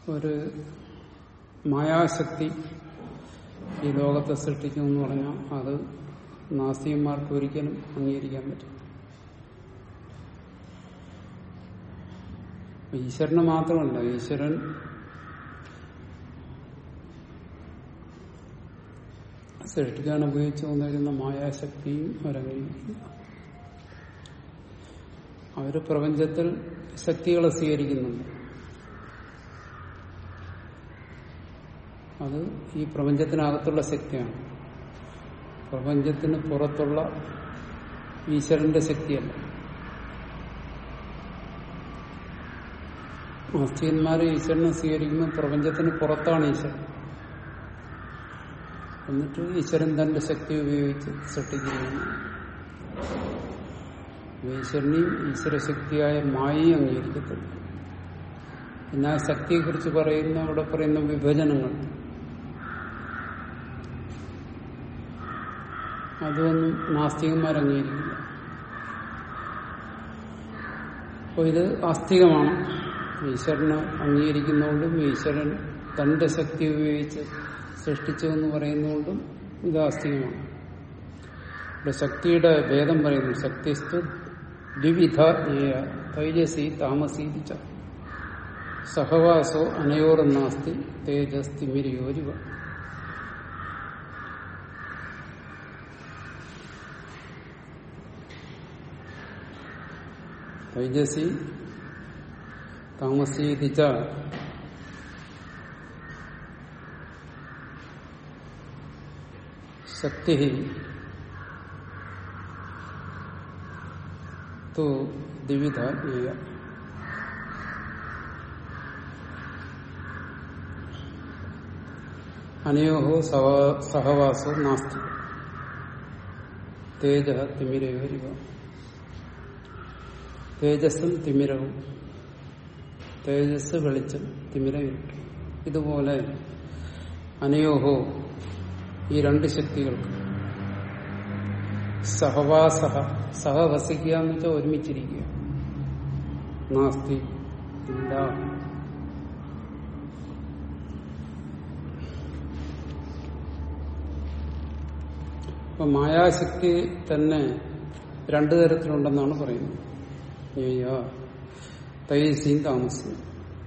ഒരു മായാശക്തി ഈ ലോകത്തെ സൃഷ്ടിക്കുമെന്ന് പറഞ്ഞാൽ അത് നാസ്തികന്മാർക്ക് ഒരിക്കലും അംഗീകരിക്കാൻ പറ്റും ഈശ്വരന് മാത്രമല്ല ഈശ്വരൻ സൃഷ്ടിക്കാൻ ഉപയോഗിച്ചു വന്നിരുന്ന മായാശക്തിയും അവരംഗീകരിക്കുന്നു അവര് പ്രപഞ്ചത്തിൽ ശക്തികളെ സ്വീകരിക്കുന്നുണ്ട് അത് ഈ പ്രപഞ്ചത്തിനകത്തുള്ള ശക്തിയാണ് പ്രപഞ്ചത്തിന് പുറത്തുള്ള ഈശ്വരന്റെ ശക്തിയല്ല ആസ്തികന്മാരെ ഈശ്വരനെ സ്വീകരിക്കുമ്പോൾ പ്രപഞ്ചത്തിന് പുറത്താണ് ഈശ്വരൻ എന്നിട്ട് ഈശ്വരൻ തന്റെ ശക്തി ഉപയോഗിച്ച് സൃഷ്ടിക്കുന്നു ഈശ്വരനെയും ഈശ്വരശക്തിയായ മായയും അംഗീകരിക്കത്തില്ല പിന്നെ ആ ശക്തിയെക്കുറിച്ച് പറയുന്ന അവിടെ പറയുന്ന വിഭജനങ്ങൾ അതൊന്നും നാസ്തികന്മാർ അംഗീകരിക്കില്ല അപ്പോൾ ഇത് ആസ്തികമാണ് ഈശ്വരനെ അംഗീകരിക്കുന്നതുകൊണ്ടും ഈശ്വരൻ തന്റെ ശക്തി ഉപയോഗിച്ച് സൃഷ്ടിച്ചു എന്ന് പറയുന്നതുകൊണ്ടും ഇത് ആസ്തികമാണ് ഇവിടെ ശക്തിയുടെ ഭേദം പറയുന്നു ശക്തിസ്തു ദ്വിവിധ തൈജസി താമസീതിച്ച സഹവാസോ അനയോർനാസ്തി തേജസ്തിമിരിയോരിവ തൈജസി താമസീതിച്ച ശക്തി തു ദ്വിവിധ ഏയ അനയോ സഹവാസോ നാസ്തി തേജ തിമിരവരിക തേജസ്സും തിമിരവും തേജസ് വെളിച്ചം തിമിര ഇരുട്ട് ഇതുപോലെ അനയോഹോ ഈ രണ്ട് ശക്തികൾക്ക് സഹവാസഹ സഹവസിക്കുക എന്ന് വെച്ചാൽ ഒരുമിച്ചിരിക്കുക നാസ്തി ഇല്ല ഇപ്പൊ മായാശക്തി തന്നെ രണ്ടു തരത്തിലുണ്ടെന്നാണ് പറയുന്നത് തൈസിയും താമസിയും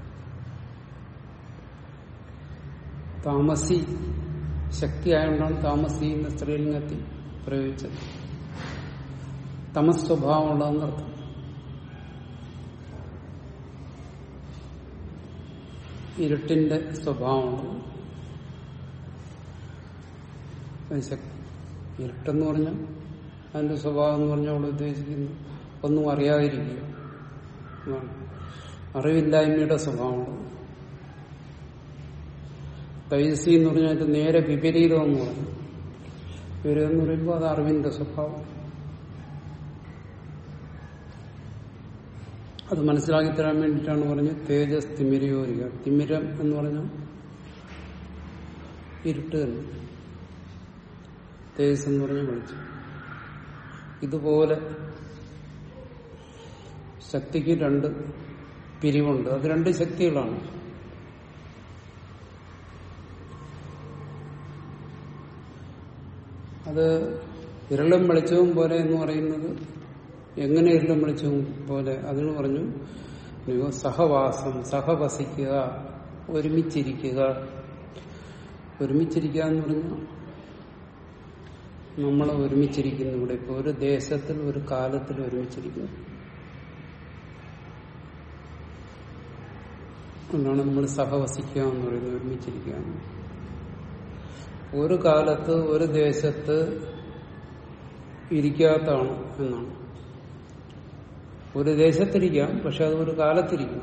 താമസി ശക്തി ആയതുകൊണ്ടാണ് താമസി എന്ന സ്ത്രീലിംഗത്തിൽ പ്രയോഗിച്ചത് തമസ് സ്വഭാവമുള്ളതെന്നർത്ഥം ഇരുട്ടിന്റെ സ്വഭാവമുള്ളത് ഇരുട്ടെന്ന് പറഞ്ഞാൽ അതിന്റെ സ്വഭാവം എന്ന് പറഞ്ഞാൽ അവിടെ ഉദ്ദേശിക്കുന്നു ഒന്നും അറിയാതിരിക്കുക എന്നാണ് അറിവില്ലായ്മയുടെ സ്വഭാവമുള്ളത് തൈസി എന്ന് പറഞ്ഞാൽ ഇത് നേരെ വിപരീതം എന്ന് പറഞ്ഞു വിപരീതം എന്ന് പറയുമ്പോൾ അത് അറിവിന്റെ സ്വഭാവം അത് മനസ്സിലാക്കി തരാൻ വേണ്ടിയിട്ടാണ് പറഞ്ഞത് തേജസ് തിമിരയോരിക തിമിരം എന്ന് പറഞ്ഞാൽ ഇരുട്ട് തന്നെ തേജസ് എന്ന് പറഞ്ഞാൽ വെളിച്ചം ഇതുപോലെ ശക്തിക്ക് രണ്ട് പിരിവുണ്ട് അത് രണ്ട് ശക്തികളാണ് അത് ഇരളും വെളിച്ചവും പോലെ എന്ന് പറയുന്നത് എങ്ങനെ ഇരുളും വെളിച്ചവും പോലെ അതിന് പറഞ്ഞു സഹവാസം സഹവസിക്കുക ഒരുമിച്ചിരിക്കുക ഒരുമിച്ചിരിക്കുക എന്ന് പറഞ്ഞാൽ നമ്മൾ ഒരുമിച്ചിരിക്കുന്നു ഇവിടെ ഇപ്പൊ ഒരു ദേശത്തിൽ ഒരു കാലത്തിൽ ഒരുമിച്ചിരിക്കുന്നു അതുകൊണ്ടാണ് നമ്മൾ സഹവസിക്കുക എന്ന് പറയുന്നത് ഒരുമിച്ചിരിക്കുക ഒരു കാലത്ത് ഒരു ദേശത്ത് ഇരിക്കാത്തതാണ് എന്നാണ് ഒരു ദേശത്തിരിക്കാം പക്ഷെ അത് ഒരു കാലത്തിരിക്കും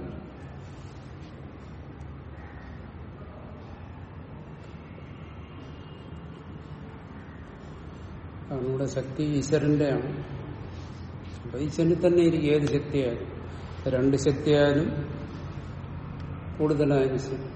കാരണം ഇവിടെ ശക്തി ഈശ്വരന്റെയാണ് അപ്പൊ ഈശ്വരനിൽ തന്നെ ഇരിക്കും ഏത് ശക്തിയായാലും രണ്ട് ശക്തിയായാലും കൂടുതലായാലും ശരി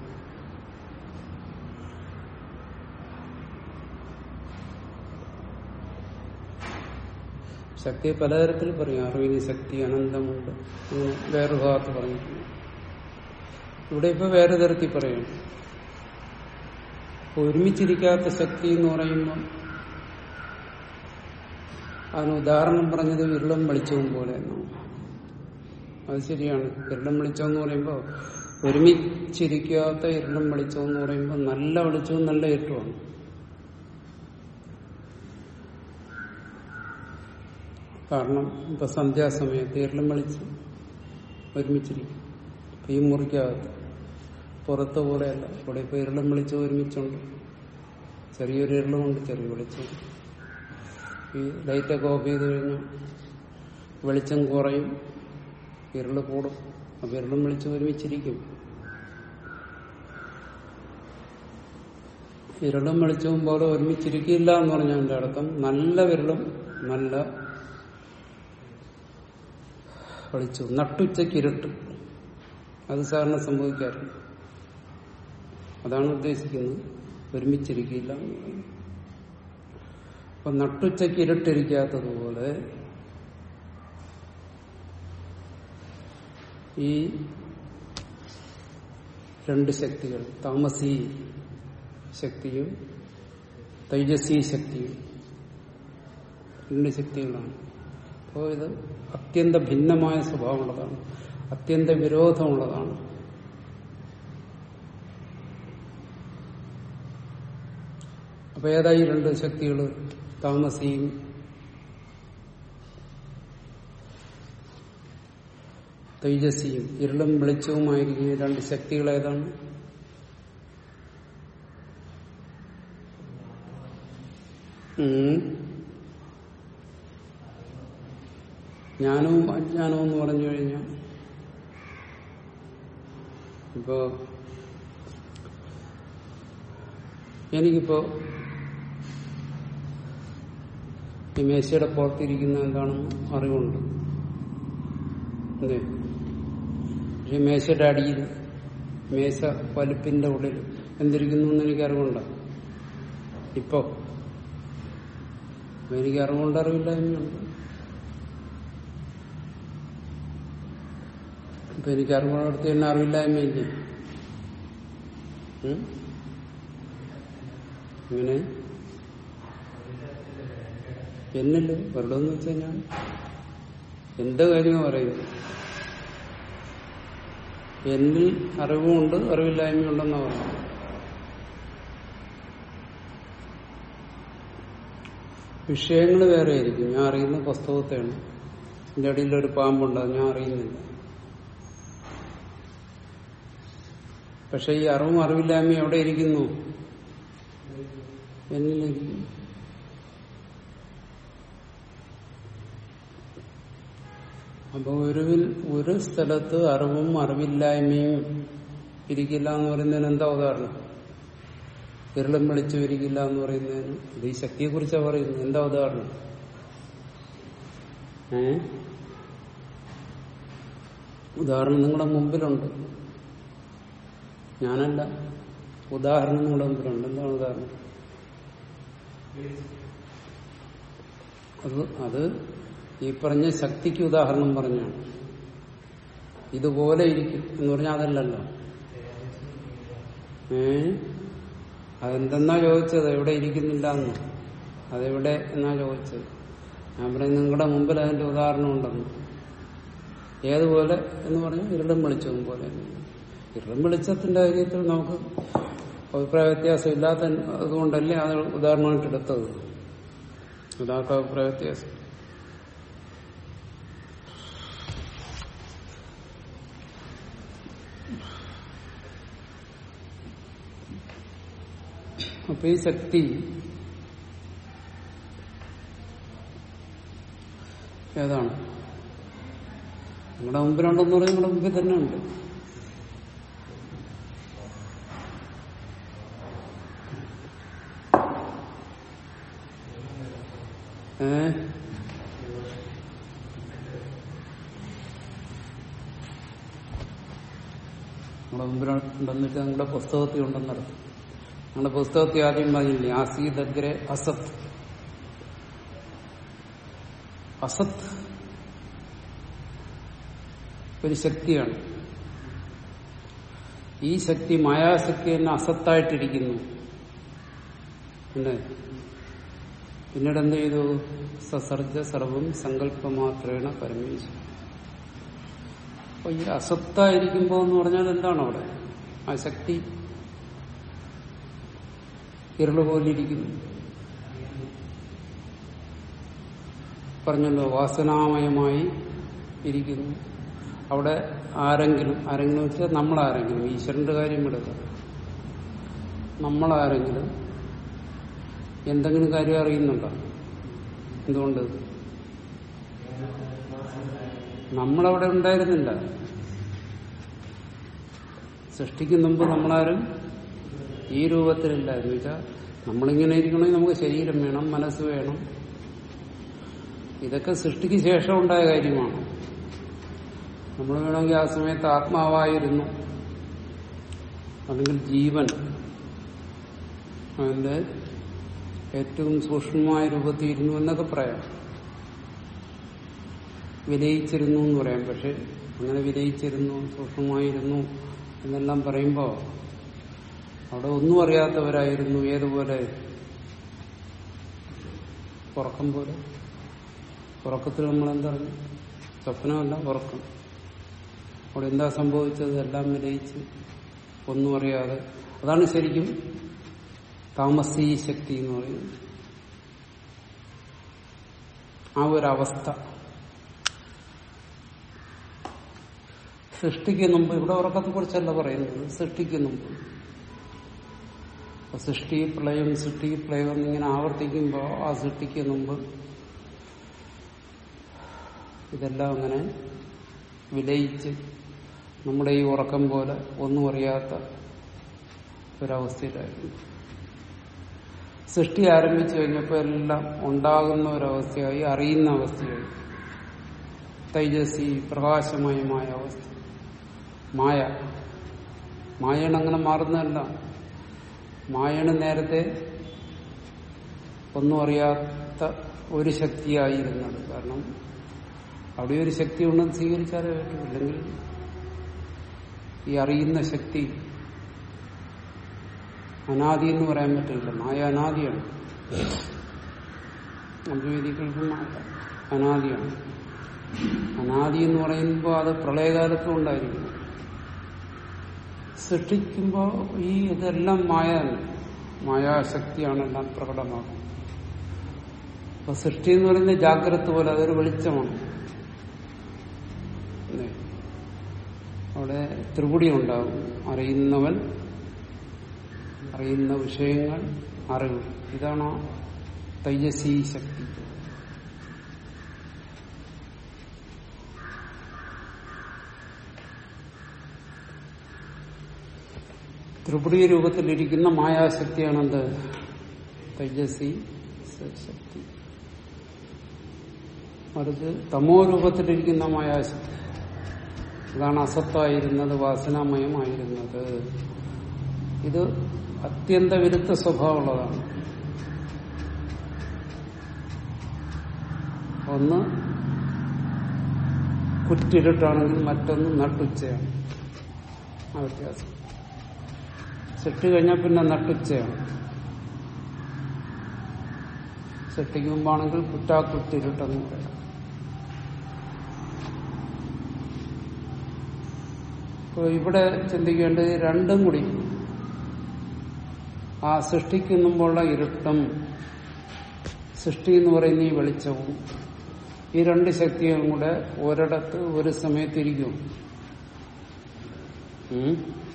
ശക്തിയെ പലതരത്തിൽ പറയും അറിവിന് ശക്തി അനന്തമുണ്ട് അങ്ങനെ വേറൊരു ഭാഗത്ത് പറഞ്ഞിട്ടുണ്ട് ഇവിടെ ഇപ്പൊ വേറെ തരത്തിൽ പറയും ഒരുമിച്ചിരിക്കാത്ത ശക്തി എന്ന് പറയുമ്പോൾ അതിന് ഉദാഹരണം പറഞ്ഞത് ഇരുളം വെളിച്ചവും പോലെ എന്നാണ് അത് ശരിയാണ് ഇരുളം വെളിച്ചം എന്ന് പറയുമ്പോൾ ഒരുമിച്ചിരിക്കാത്ത ഇരുളം വെളിച്ചം എന്ന് പറയുമ്പോൾ നല്ല വെളിച്ചവും നല്ല ഇരുട്ടുമാണ് കാരണം ഇപ്പൊ സന്ധ്യാസമയത്ത് ഇരുളം വെളിച്ചം ഒരുമിച്ചിരിക്കും ഇപ്പൊ ഈ മുറിക്കകത്ത് പുറത്ത് പോലെയല്ല ഇവിടെ ഇപ്പൊ ഇരുളം വെളിച്ചം ഒരുമിച്ചുണ്ട് ചെറിയൊരു ഇരുളമുണ്ട് ചെറിയ വെളിച്ചം ഈ ലൈറ്റൊക്കെ ഓഫ് ചെയ്ത് കഴിഞ്ഞാൽ വെളിച്ചം കുറയും ഇരുള് കൂടും അപ്പൊ ഇരുളും വെളിച്ചം ഒരുമിച്ചിരിക്കും ഇരുളും വെളിച്ചവും പോലെ ഒരുമിച്ചിരിക്കില്ല എന്ന് പറഞ്ഞാൽ എന്റെ അർത്ഥം നല്ല വിരളും നല്ല വെളിച്ചവും നട്ടുച്ചയ്ക്ക് ഇരുട്ട് അത് സാറിന് സംഭവിക്കാറുണ്ട് അതാണ് ഉദ്ദേശിക്കുന്നത് ഒരുമിച്ചിരിക്കില്ല എന്ന് പറയുന്നത് അപ്പൊ നട്ടുച്ചയ്ക്ക് ഇരുട്ടിരിക്കാത്തതുപോലെ ഈ രണ്ട് ശക്തികൾ താമസി ശക്തിയും തൈജസി ശക്തിയും രണ്ട് ശക്തികളാണ് അപ്പോൾ ഇത് അത്യന്ത ഭിന്നമായ സ്വഭാവമുള്ളതാണ് അത്യന്ത വിരോധമുള്ളതാണ് അപ്പൊ ഏതായി രണ്ട് ശക്തികൾ താമസിയും തേജസ്വിയും ഇരുളും വെളിച്ചവുമായിരിക്കും ഈ രണ്ട് ശക്തികൾ ഏതാണ് ഉം. ജ്ഞാനവും അജ്ഞാനവും എന്ന് പറഞ്ഞു കഴിഞ്ഞാൽ ഇപ്പോ എനിക്കിപ്പോ ഈ മേശയുടെ പുറത്തിരിക്കുന്ന എന്താണെന്ന് അറിവുണ്ട് അതെ പക്ഷെ മേശയുടെ അടിയിൽ മേശ വലുപ്പിന്റെ ഉള്ളിൽ എന്തിരിക്കുന്നു എന്ന് എനിക്ക് അറിവുണ്ടോ ഇപ്പോ എനിക്ക് അറിവുണ്ട് അറിവില്ലായ്മയുണ്ട് ഇപ്പൊ എനിക്ക് അറിവുള്ളടത്ത് തന്നെ അറിവില്ലായ്മയില്ലേ ഉം? ഇങ്ങനെ എന്നില്ല വെറുതെ എന്ന് വെച്ചാൽ ഞാൻ എന്റെ കാര്യമാണ് പറയുന്നത് എന്നിൽ അറിവുമുണ്ട് അറിവില്ലായ്മയുണ്ടെന്നാ പറയുന്നത് വിഷയങ്ങൾ വേറെ ആയിരിക്കും ഞാൻ അറിയുന്ന പുസ്തകത്തെയാണ് എന്റെ അടിയിൽ ഒരു പാമ്പുണ്ട് അത് ഞാൻ അറിയുന്നില്ല പക്ഷെ ഈ അറിവും അറിവില്ലായ്മയും എവിടെ ഇരിക്കുന്നു എന്നിലിരിക്കുന്നു അപ്പൊ ഒരുവിൽ ഒരു സ്ഥലത്ത് അറിവും അറിവില്ലായ്മയും ഇരിക്കില്ല എന്ന് പറയുന്നതിന് എന്താ ഉദാഹരണം ഇരുളും വെളിച്ചം ഇരിക്കില്ല എന്ന് പറയുന്നതിന് ഇത് ഈ ശക്തിയെ കുറിച്ചാണ് പറയുന്നത് എന്താ ഉദാഹരണം ഏ ഉദാഹരണം നിങ്ങളുടെ മുമ്പിലുണ്ട് ഞാനല്ല ഉദാഹരണം നിങ്ങളുടെ മുമ്പിലുണ്ട് എന്താണ് ഉദാഹരണം അത് അത് ഈ പറഞ്ഞ ശക്തിക്ക് ഉദാഹരണം പറഞ്ഞാണ് ഇതുപോലെ ഇരിക്കും എന്ന് പറഞ്ഞാൽ അതല്ലല്ലോ ഏ അതെന്തെന്നാ ചോദിച്ചത് എവിടെ ഇരിക്കുന്നില്ല എന്ന് അതെവിടെ എന്നാ ചോദിച്ചത് ഞാൻ പറയും നിങ്ങളുടെ മുമ്പിൽ അതിന്റെ ഉദാഹരണം ഉണ്ടെന്ന് ഏതുപോലെ എന്ന് പറഞ്ഞാൽ ഇരുളും വെളിച്ചവും പോലെ ഇരുളും വെളിച്ചത്തിന്റെ കാര്യത്തിൽ നമുക്ക് അഭിപ്രായ വ്യത്യാസം ഇല്ലാത്ത അതുകൊണ്ടല്ലേ അത് ഉദാഹരണമായിട്ട് എടുത്തത് അതാർക്ക് അഭിപ്രായ വ്യത്യാസം അപ്പൊ ഈ ശക്തി ഏതാണ് നിങ്ങളുടെ മുമ്പിലുണ്ടെന്ന് പറഞ്ഞാൽ നിങ്ങളുടെ മുമ്പിൽ തന്നെ ഉണ്ട് ഏ നിങ്ങളുടെ മുമ്പിലുണ്ടെന്നിട്ട് നിങ്ങളുടെ പുസ്തകത്തിൽ ഉണ്ടെന്നറിയാം നമ്മുടെ പുസ്തകത്തിൽ ആദ്യം പറഞ്ഞില്ലേ ആസീദഗ്രെ അസത് അസത് ഒരു ശക്തിയാണ് ഈ ശക്തി മായാശക്തി തന്നെ അസത്തായിട്ടിരിക്കുന്നു അല്ലേ പിന്നീട് എന്ത് ചെയ്തു സസർജ സർവം സങ്കല്പമാത്രേണ പരമേശ്വരൻ അപ്പൊ ഈ അസത്തായിരിക്കുമ്പോ എന്ന് പറഞ്ഞാൽ എന്താണ് അവിടെ ആ ശക്തി ഇരുള് പോലിരിക്കുന്നു പറഞ്ഞല്ലോ വാസനാമയമായി ഇരിക്കുന്നു അവിടെ ആരെങ്കിലും ആരെങ്കിലും വെച്ചാൽ നമ്മളാരെങ്കിലും ഈശ്വരന്റെ കാര്യം വിടുക നമ്മളാരെങ്കിലും എന്തെങ്കിലും കാര്യം അറിയുന്നുണ്ടോ എന്തുകൊണ്ട് നമ്മളവിടെ ഉണ്ടായിരുന്നില്ല സൃഷ്ടിക്കും മുമ്പ് നമ്മളാരും ഈ രൂപത്തിലില്ല എന്ന് വെച്ചാൽ നമ്മളിങ്ങനെ ഇരിക്കണമെങ്കിൽ നമുക്ക് ശരീരം വേണം മനസ്സ് വേണം ഇതൊക്കെ സൃഷ്ടിക്ക് ശേഷം ഉണ്ടായ കാര്യമാണ് നമ്മൾ വേണമെങ്കിൽ ആ സമയത്ത് ആത്മാവായിരുന്നു അല്ലെങ്കിൽ ജീവൻ അതിന്റെ ഏറ്റവും സൂക്ഷ്മമായ രൂപത്തിൽ ഇരുന്നു എന്നൊക്കെ പറയാം വിലയിച്ചിരുന്നു എന്ന് പറയാം പക്ഷെ അങ്ങനെ വിലയിച്ചിരുന്നു സൂക്ഷ്മമായിരുന്നു എന്നെല്ലാം പറയുമ്പോൾ അവിടെ ഒന്നും അറിയാത്തവരായിരുന്നു ഏതുപോലെ ഉറക്കം പോലെ ഉറക്കത്തിൽ നമ്മൾ എന്തറിഞ്ഞു സ്വപ്നമല്ല ഉറക്കം അവിടെ എന്താ സംഭവിച്ചത് എല്ലാം വിലയിച്ച് ഒന്നും അറിയാതെ അതാണ് ശരിക്കും താമസീ ശക്തി എന്ന് പറയുന്നത് ആ ഒരവസ്ഥ സൃഷ്ടിക്ക് മുമ്പ് ഇവിടെ ഉറക്കത്തെ കുറിച്ചല്ല പറയുന്നത് സൃഷ്ടിക്ക് മുമ്പ് അപ്പൊ സൃഷ്ടി പ്രളയം സൃഷ്ടി പ്രളയം എന്നിങ്ങനെ ആവർത്തിക്കുമ്പോൾ ആ സൃഷ്ടിക്ക് മുമ്പ് ഇതെല്ലാം അങ്ങനെ വിലയിച്ച് നമ്മുടെ ഈ ഉറക്കം പോലെ ഒന്നും അറിയാത്ത ഒരവസ്ഥയിലായിരുന്നു സൃഷ്ടി ആരംഭിച്ചു കഴിഞ്ഞപ്പോൾ എല്ലാം ഉണ്ടാകുന്ന ഒരവസ്ഥയായി അറിയുന്ന അവസ്ഥയായി തൈജസി പ്രകാശമയമായ അവസ്ഥ മായ മായയാണ് അങ്ങനെ മാറുന്നതല്ല മായയാണ് നേരത്തെ ഒന്നും അറിയാത്ത ഒരു ശക്തിയായിരുന്നത് കാരണം അവിടെ ഒരു ശക്തി ഉണ്ടെന്ന് സ്വീകരിച്ചാലേ പറ്റൂ അല്ലെങ്കിൽ ഈ അറിയുന്ന ശക്തി അനാദി എന്ന് പറയാൻ പറ്റില്ല മായ അനാദിയാണ് അദ്വൈതികൾക്ക് അനാദിയാണ് അനാദി എന്ന് പറയുമ്പോൾ അത് പ്രളയകാലത്തും ഉണ്ടായിരിക്കും സൃഷ്ടിക്കുമ്പോൾ ഈ ഇതെല്ലാം മായ തന്നെ മായാശക്തിയാണ് എല്ലാം പ്രകടമാകുന്നത് അപ്പൊ സൃഷ്ടി എന്ന് പറയുന്നത് ജാഗ്രത പോലെ അതൊരു വെളിച്ചമാണ് അല്ലേ? അവിടെ ത്രിപുടി ഉണ്ടാകും അറിയുന്നവൻ അറിയുന്ന വിഷയങ്ങൾ അറിവ് ഇതാണ് ആ തൈജസീ ശക്തി ത്രിപുടി രൂപത്തിലിരിക്കുന്ന മായാശക്തിയാണെന്ത് തൈജസി ശക്തി മറിച്ച് തമോ രൂപത്തിലിരിക്കുന്ന മായാശക്തി അതാണ് അസത്തായിരുന്നത് വാസനാമയമായിരുന്നത് ഇത് അത്യന്ത വിരുദ്ധ സ്വഭാവമുള്ളതാണ് ഒന്ന് കുറ്റിരുട്ടാണെങ്കിൽ മറ്റൊന്ന് നട്ടുച്ചയാണ് ആ വ്യത്യാസം സെട്ട് കഴിഞ്ഞാൽ പിന്നെ നട്ടുച്ചയാണ് സെട്ടിക്ക് മുമ്പാണെങ്കിൽ കുറ്റാക്കുറ്റിരുട്ടെന്ന് പറയാം അപ്പൊ ഇവിടെ ചിന്തിക്കേണ്ടത് രണ്ടും കൂടി ആ സൃഷ്ടിക്ക് മുമ്പുള്ള ഇരുട്ടും സൃഷ്ടി എന്ന് പറയുന്ന ഈ വെളിച്ചവും ഈ രണ്ട് ശക്തികളും കൂടെ ഒരിടത്ത് ഒരു സമയത്തിരിക്കും ഉം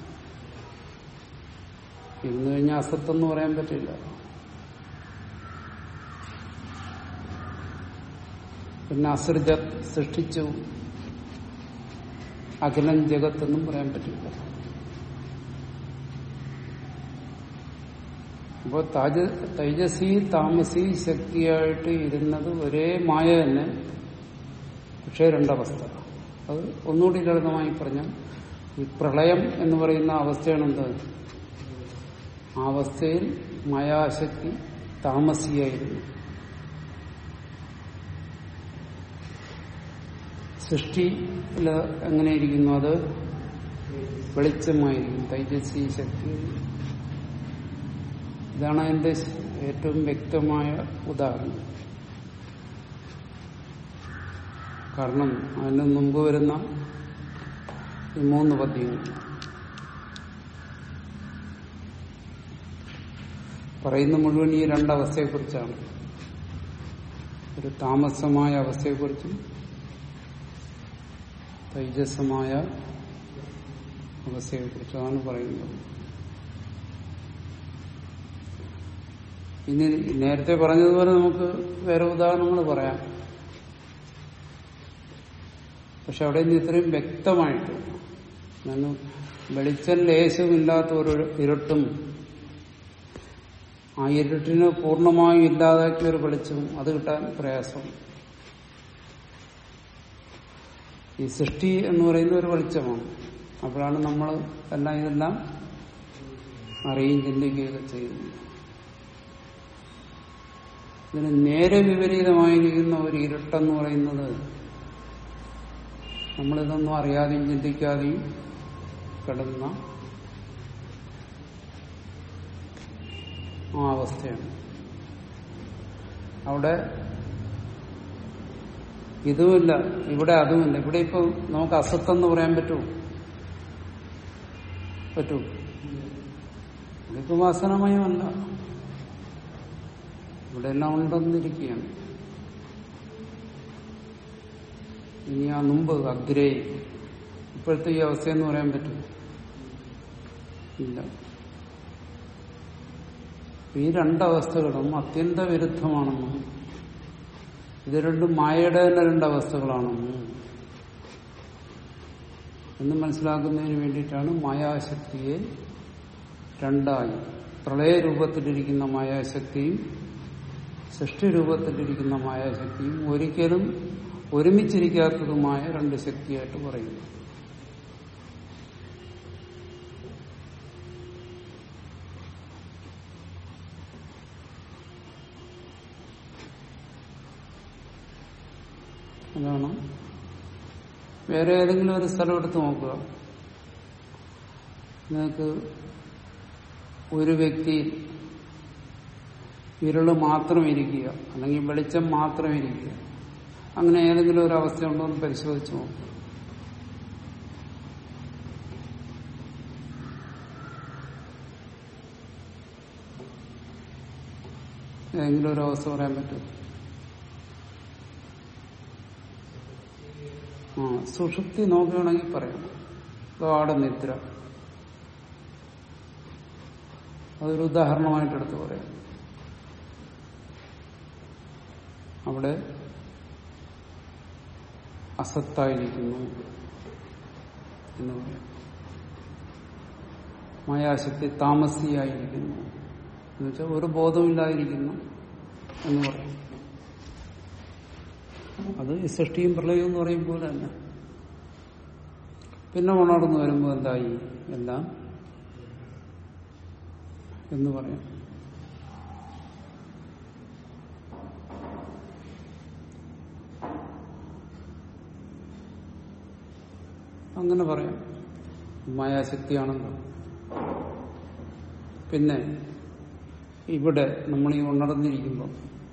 ഇന്ന് കഴിഞ്ഞാൽ അസത്തെന്ന് പറയാൻ പറ്റില്ല പിന്നെ അസൃജ സൃഷ്ടിച്ചു അഖിലം ജഗത്തെന്നും പറയാൻ പറ്റില്ല അപ്പോൾ താജ തൈജസി താമസി ശക്തിയായിട്ട് ഇരുന്നത് ഒരേ മായ തന്നെ പക്ഷേ രണ്ടവസ്ഥ അത് ഒന്നുകൂടി ലളിതമായി പറഞ്ഞാൽ ഈ പ്രളയം എന്ന് പറയുന്ന അവസ്ഥയാണെന്ത് ആ അവസ്ഥയിൽ മായാശക്തി താമസിയായിരുന്നു സൃഷ്ടിയിൽ എങ്ങനെയിരിക്കുന്നു അത് വെളിച്ചമായിരിക്കും തൈജസ്വി ശക്തി ഇതാണ് അതിന്റെ ഏറ്റവും വ്യക്തമായ ഉദാഹരണം കാരണം അതിന് മുമ്പ് വരുന്ന ഈ മൂന്ന് പദ്യങ്ങൾ പറയുന്ന മുഴുവൻ ഈ രണ്ടവസ്ഥയെക്കുറിച്ചാണ് ഒരു താമസമായ അവസ്ഥയെക്കുറിച്ചും തൈജസ്സമായ അവസ്ഥയെക്കുറിച്ചാണ് പറയുന്നത് ഇനി നേരത്തെ പറഞ്ഞതുപോലെ നമുക്ക് വേറെ ഉദാഹരണങ്ങൾ പറയാം പക്ഷെ അവിടെ നിന്ന് ഇത്രയും വ്യക്തമായിട്ട് ഞാൻ വെളിച്ചം ലേശമില്ലാത്ത ഒരു ഇരുട്ടും ആ ഇരുട്ടിനെ പൂർണ്ണമായും ഇല്ലാതാക്കിയ ഒരു വെളിച്ചവും അത് കിട്ടാൻ പ്രയാസമാണ് ഈ സൃഷ്ടി എന്ന് പറയുന്ന ഒരു വെളിച്ചമാണ് അപ്പോഴാണ് നമ്മൾ എല്ലാം ഇതെല്ലാം അറിയും ചിന്തിക്കുകയൊക്കെ ചെയ്യുന്നത് ഇതിന് നേരെ വിപരീതമായിരിക്കുന്ന ഒരു ഇരുട്ടെന്ന് പറയുന്നത് നമ്മളിതൊന്നും അറിയാതെയും ചിന്തിക്കാതെയും കിടന്ന ആ അവസ്ഥയാണ് അവിടെ ഇതുമില്ല ഇവിടെ അതുമില്ല ഇവിടെ ഇപ്പൊ നമുക്ക് അസത്വം എന്ന് പറയാൻ പറ്റുമോ പറ്റൂ ഇവിടെ ഇപ്പൊ വാസനമയമല്ല ഇവിടെ എല്ലാം ഉണ്ടെന്നിരിക്കുകയാണ് ഇനി ആ മുമ്പ് അഗ്രേ ഇപ്പോഴത്തെ ഈ അവസ്ഥയെന്ന് പറയാൻ പറ്റും ഇല്ല ഈ രണ്ടവസ്ഥകളും അത്യന്ത വിരുദ്ധമാണെന്നും ഇത് രണ്ടും മായയുടെ തന്നെ രണ്ടവസ്ഥകളാണെന്നും എന്ന് മനസ്സിലാക്കുന്നതിന് വേണ്ടിയിട്ടാണ് മായാശക്തിയെ രണ്ടായി പ്രളയരൂപത്തിലിരിക്കുന്ന മായാശക്തിയും സൃഷ്ടിരൂപത്തിലിരിക്കുന്ന മായാശക്തിയും ഒരിക്കലും ഒരുമിച്ചിരിക്കാത്തതുമായ രണ്ട് ശക്തിയായിട്ട് പറയുന്നു അതാണ് വേറെ ഏതെങ്കിലും ഒരു സ്ഥലം എടുത്ത് നോക്കുക നിങ്ങൾക്ക് ഒരു വ്യക്തി ഇരുള് മാത്രം ഇരിക്കുക അല്ലെങ്കിൽ വെളിച്ചം മാത്രം ഇരിക്കുക അങ്ങനെ ഏതെങ്കിലും ഒരു അവസ്ഥ ഉണ്ടോ എന്ന് പരിശോധിച്ച് നോക്കുക ഏതെങ്കിലും ഒരു അവസ്ഥ പറയാൻ പറ്റും ആ സുഷുപ്തി നോക്കുകയാണെങ്കിൽ പറയാം ഗാഠ നിദ്ര അതൊരു ഉദാഹരണമായിട്ട് എടുത്ത് പറയാം അവിടെ അസത്തായിരിക്കുന്നു എന്ന് പറയാം മായാശക്തി താമസിയായിരിക്കുന്നു എന്ന് വെച്ചാൽ ഒരു ബോധമില്ലാതിരിക്കുന്നു എന്ന് പറയും അത് ഈ സൃഷ്ടിയും പ്രളയവും എന്ന് പറയും പോലെ തന്നെ പിന്നെ ഉണർന്നു വരുമ്പോൾ എന്തായി എല്ലാം എന്ന് പറയാം അങ്ങനെ പറയാം മായാശക്തിയാണല്ലോ പിന്നെ ഇവിടെ നമ്മൾ ഈ ഉണർന്നിരിക്കുമ്പോൾ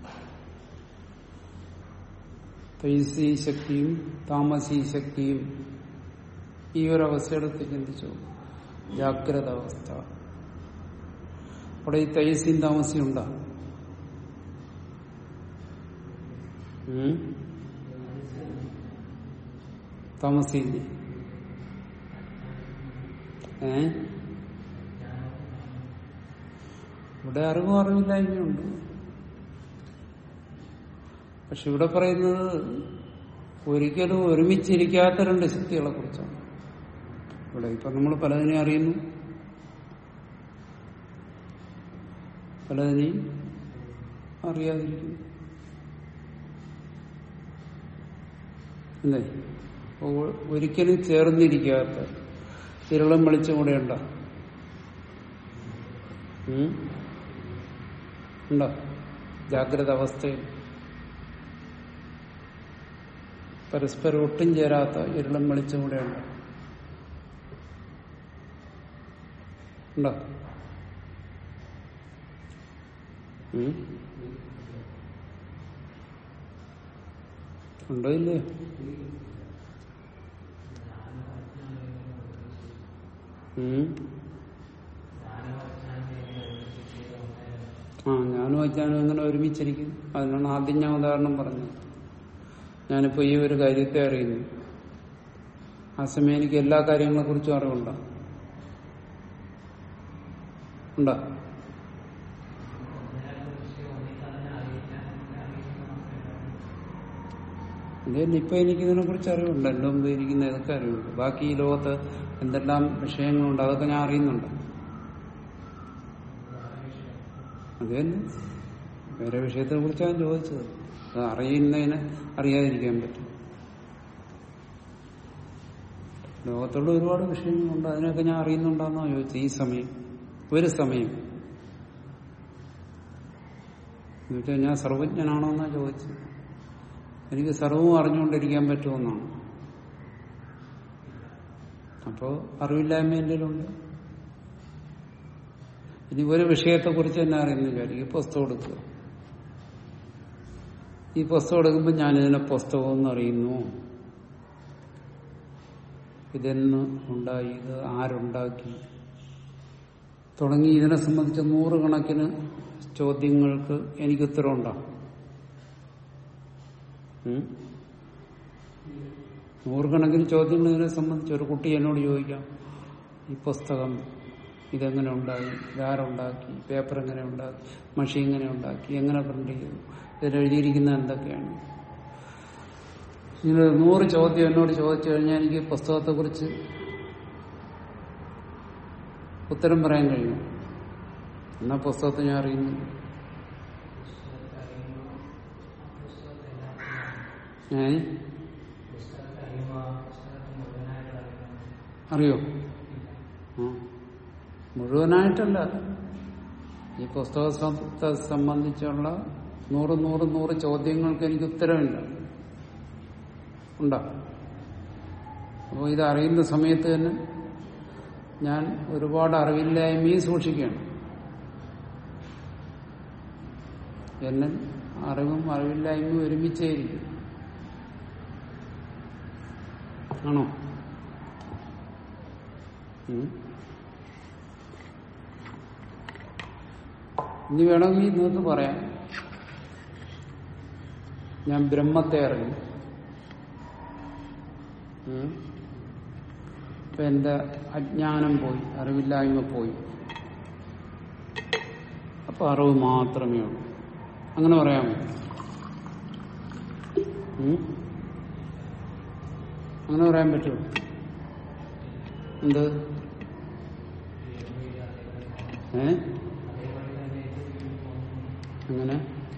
തൈസി ശക്തിയും താമസി ശക്തിയും ഈ ഒരു അവസ്ഥയെടുത്ത് ചിന്തിച്ചു ജാഗ്രത അവസ്ഥ അവിടെ ഈ തൈസിയും താമസിയും ഉണ്ടാ താമസിയില്ലേ ഏ ഇവിടെ അറിവും അറിവില്ലായ്മയുണ്ട് പക്ഷെ ഇവിടെ പറയുന്നത് ഒരിക്കലും ഒരുമിച്ചിരിക്കാത്ത രണ്ട് ശക്തികളെ കുറിച്ചാണ് ഇവിടെ ഇപ്പൊ നമ്മൾ പലതിനെയും അറിയുന്നു പലതിനെയും അറിയാതിരിക്കുന്നു അല്ലേ ഒ- ഒരിക്കലും ചേർന്നിരിക്കാത്ത ഇരുളം വെളിച്ചം കൂടെ ഉണ്ടോ ഉം? ഉണ്ടോ ജാഗ്രത അവസ്ഥയിൽ പരസ്പരം ഒട്ടും ചേരാത്ത ഇരുളം വെളിച്ചം കൂടെ ഉണ്ട് ഉണ്ടോ ഉം? ഉണ്ടോ ഇല്ലേ ഉം? ആ ഞാനും അച്ഛനും എങ്ങനെ ഒരുമിച്ചിരിക്കും അതിനാണ് ആദ്യം ഞാൻ ഉദാഹരണം പറഞ്ഞത് ഞാനിപ്പോ ഈ ഒരു കാര്യത്തെ അറിയുന്നു ആ സമയം എനിക്ക് എല്ലാ കാര്യങ്ങളെ കുറിച്ചും അറിവുണ്ടോ ഉണ്ടോ അതുതന്നെ ഇപ്പൊ എനിക്ക് ഇതിനെ കുറിച്ച് അറിവുണ്ട് എന്റെ മുമ്പ് ഇരിക്കുന്ന ഇതൊക്കെ അറിവുണ്ട് ബാക്കി ഈ ലോകത്ത് എന്തെല്ലാം വിഷയങ്ങളുണ്ട് അതൊക്കെ ഞാൻ അറിയുന്നുണ്ട് അത് തന്നെ വേറെ വിഷയത്തെ കുറിച്ചാണ് ചോദിച്ചത് അത് അറിയുന്നതിന് അറിയാതിരിക്കാൻ പറ്റും ലോകത്തുള്ള ഒരുപാട് വിഷയങ്ങളുണ്ട് അതിനൊക്കെ ഞാൻ അറിയുന്നുണ്ടെന്നോ ചോദിച്ചത് ഈ സമയം ഒരു സമയം എന്നുവെച്ചാൽ ഞാൻ സർവജ്ഞനാണോ എന്നാ ചോദിച്ചത് എനിക്ക് സർവവും അറിഞ്ഞുകൊണ്ടിരിക്കാൻ പറ്റുമെന്നാണ് അപ്പോ അറിവില്ലായ്മ എന്തെങ്കിലുണ്ട് ഇനി ഒരു വിഷയത്തെക്കുറിച്ച് തന്നെ അറിയുന്നില്ല ഈ പുസ്തകം എടുക്കുക ഈ പുസ്തകം എടുക്കുമ്പോൾ ഞാനിതിനെ പുസ്തകം എന്ന് അറിയുന്നു ഇതെന്ന് ഉണ്ടായി ഇത് ആരുണ്ടാക്കി തുടങ്ങി ഇതിനെ സംബന്ധിച്ച് നൂറുകണക്കിന് ചോദ്യങ്ങൾക്ക് എനിക്ക് ഉത്തരവുണ്ടാകും ഉം? നൂറുകണക്കിന് ചോദ്യങ്ങൾ ഇതിനെ സംബന്ധിച്ച് ഒരു കുട്ടി എന്നോട് ചോദിക്കാം ഈ പുസ്തകം ഇതെങ്ങനെ ഉണ്ടായി ഇതാരുണ്ടാക്കി പേപ്പർ എങ്ങനെ ഉണ്ടാക്കി മഷി എങ്ങനെ ഉണ്ടാക്കി എങ്ങനെ പ്രിന്റ് ചെയ്തു ഇതിൽ എഴുതിയിരിക്കുന്ന എന്തൊക്കെയാണ് ഇങ്ങനെ നൂറ് ചോദ്യം എന്നോട് ചോദിച്ചു കഴിഞ്ഞാൽ എനിക്ക് പുസ്തകത്തെക്കുറിച്ച് ഉത്തരം പറയാൻ കഴിയും എന്നാ പുസ്തകത്തെ ഞാൻ അറിയുന്നു ഏ അറിയോ ആ മുഴുവനായിട്ടല്ല ഈ പുസ്തകത്തെ സംബന്ധിച്ചുള്ള നൂറ് നൂറ് നൂറ് ചോദ്യങ്ങൾക്ക് എനിക്ക് ഉത്തരവില്ല ഉണ്ടോ അപ്പോൾ ഇത് അറിയുന്ന സമയത്ത് തന്നെ ഞാൻ ഒരുപാട് അറിവില്ലായ്മയും സൂക്ഷിക്കുകയാണ് എന്നെ അറിവും അറിവില്ലായ്മയും ഒരുമിച്ചേയിരിക്കും ആണോ ഉം. ഇനി വേണമെങ്കിൽ നിങ്ങൾക്ക് പറയാം ഞാൻ ബ്രഹ്മത്തെ അറിഞ്ഞു ഉം. ഇപ്പൊ എന്റെ അജ്ഞാനം പോയി അറിവില്ലായ്മ പോയി അപ്പൊ അറിവ് മാത്രമേ ഉള്ളൂ അങ്ങനെ പറയാമോ ഉം? അങ്ങനെ പറയാൻ പറ്റുമോ എന്ത് ഏ അങ്ങനെ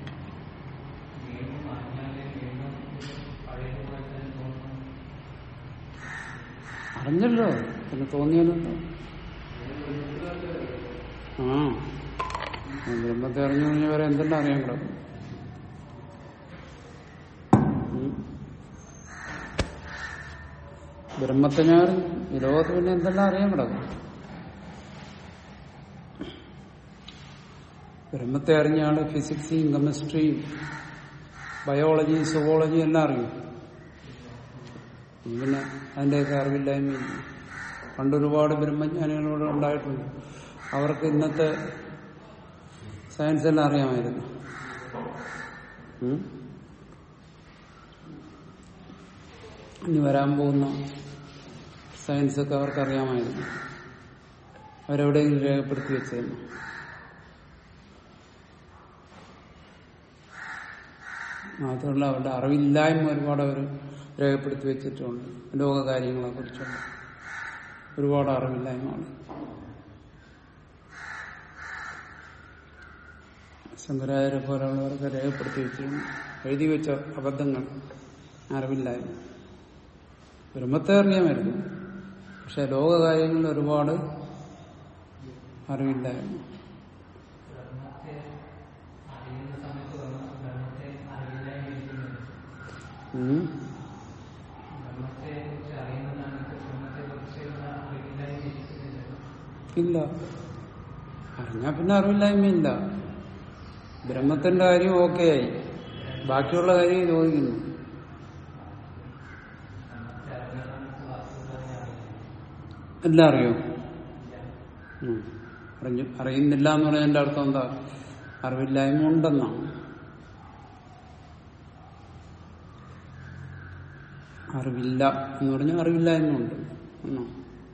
അറിഞ്ഞല്ലോ പിന്നെ തോന്നിയാലെന്തോ ആ ബ്രഹ്മത്തെ അറിഞ്ഞു കഴിഞ്ഞാൽ വേറെ എന്തെല്ലാം അറിയാൻ കിടക്കും ഉം. ബ്രഹ്മത്തെ ഞാൻ അറിഞ്ഞു ഈ ലോകത്ത് പിന്നെ എന്തെല്ലാം അറിയാൻ കിടക്കും ബ്രഹ്മത്തെ അറിഞ്ഞ ആള് ഫിസിക്സും കെമിസ്ട്രിയും ബയോളജിയും സുവോളജിയും എല്ലാം അറിയും പിന്നെ അതിന്റെയൊക്കെ അറിവില്ലായ്മയില്ല പണ്ടൊരുപാട് ബ്രഹ്മജ്ഞാനികളോട് ഉണ്ടായിട്ടുണ്ട് അവർക്ക് ഇന്നത്തെ സയൻസ് എല്ലാം അറിയാമായിരുന്നു ഉം? ഇനി വരാൻ പോകുന്ന സയൻസൊക്കെ അവർക്ക് അറിയാമായിരുന്നു അവരെവിടെയെങ്കിലും രേഖപ്പെടുത്തി വെച്ചിരുന്നു മാത്രമല്ല അവരുടെ അറിവില്ലായ്മ ഒരുപാട് അവർ രേഖപ്പെടുത്തി വെച്ചിട്ടുണ്ട് ലോകകാര്യങ്ങളെ കുറിച്ചുള്ള ഒരുപാട് അറിവില്ലായ്മയാണ് ശങ്കരാചാര്യ പോലുള്ളവരൊക്കെ രേഖപ്പെടുത്തി വെച്ചിരുന്നു എഴുതി വെച്ച അബദ്ധങ്ങൾ അറിവില്ലായ്മ ബ്രഹ്മത്തെ അറിയാമായിരുന്നു പക്ഷെ ലോകകാര്യങ്ങളിൽ ഒരുപാട് അറിവില്ലായ്മ ഉം. ഇല്ല അറിഞ്ഞാ പിന്നെ അറിവില്ലായ്മയില്ല ബ്രഹ്മത്തിന്റെ കാര്യം ഓക്കെ ആയി ബാക്കിയുള്ള കാര്യം ചോദിക്കുന്നു എല്ലാം അറിയോ ഉം. അറിഞ്ഞു അറിയുന്നില്ല എന്ന് പറയുന്നതിന്റെ അർത്ഥം എന്താ അറിവില്ലായ്മ ഉണ്ടെന്നാണ് അറിവില്ല എന്ന് പറഞ്ഞാൽ അറിവില്ലായ്മ ഉണ്ട് എന്നോ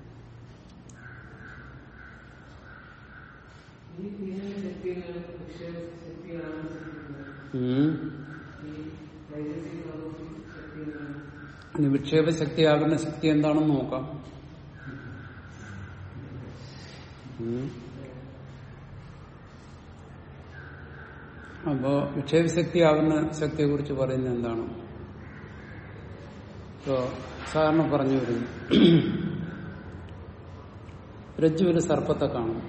ഉം. ഇനി വിക്ഷേപ ശക്തിയാകുന്ന ശക്തി എന്താണെന്ന് നോക്കാം ഉം. അപ്പോ വിക്ഷേപ ശക്തിയാകുന്ന ശക്തിയെ കുറിച്ച് പറയുന്നത് എന്താണ് ഇപ്പോ സാധാരണ പറഞ്ഞു വരുന്നു രജ്ജുവിൽ സർപ്പത്തെ കാണും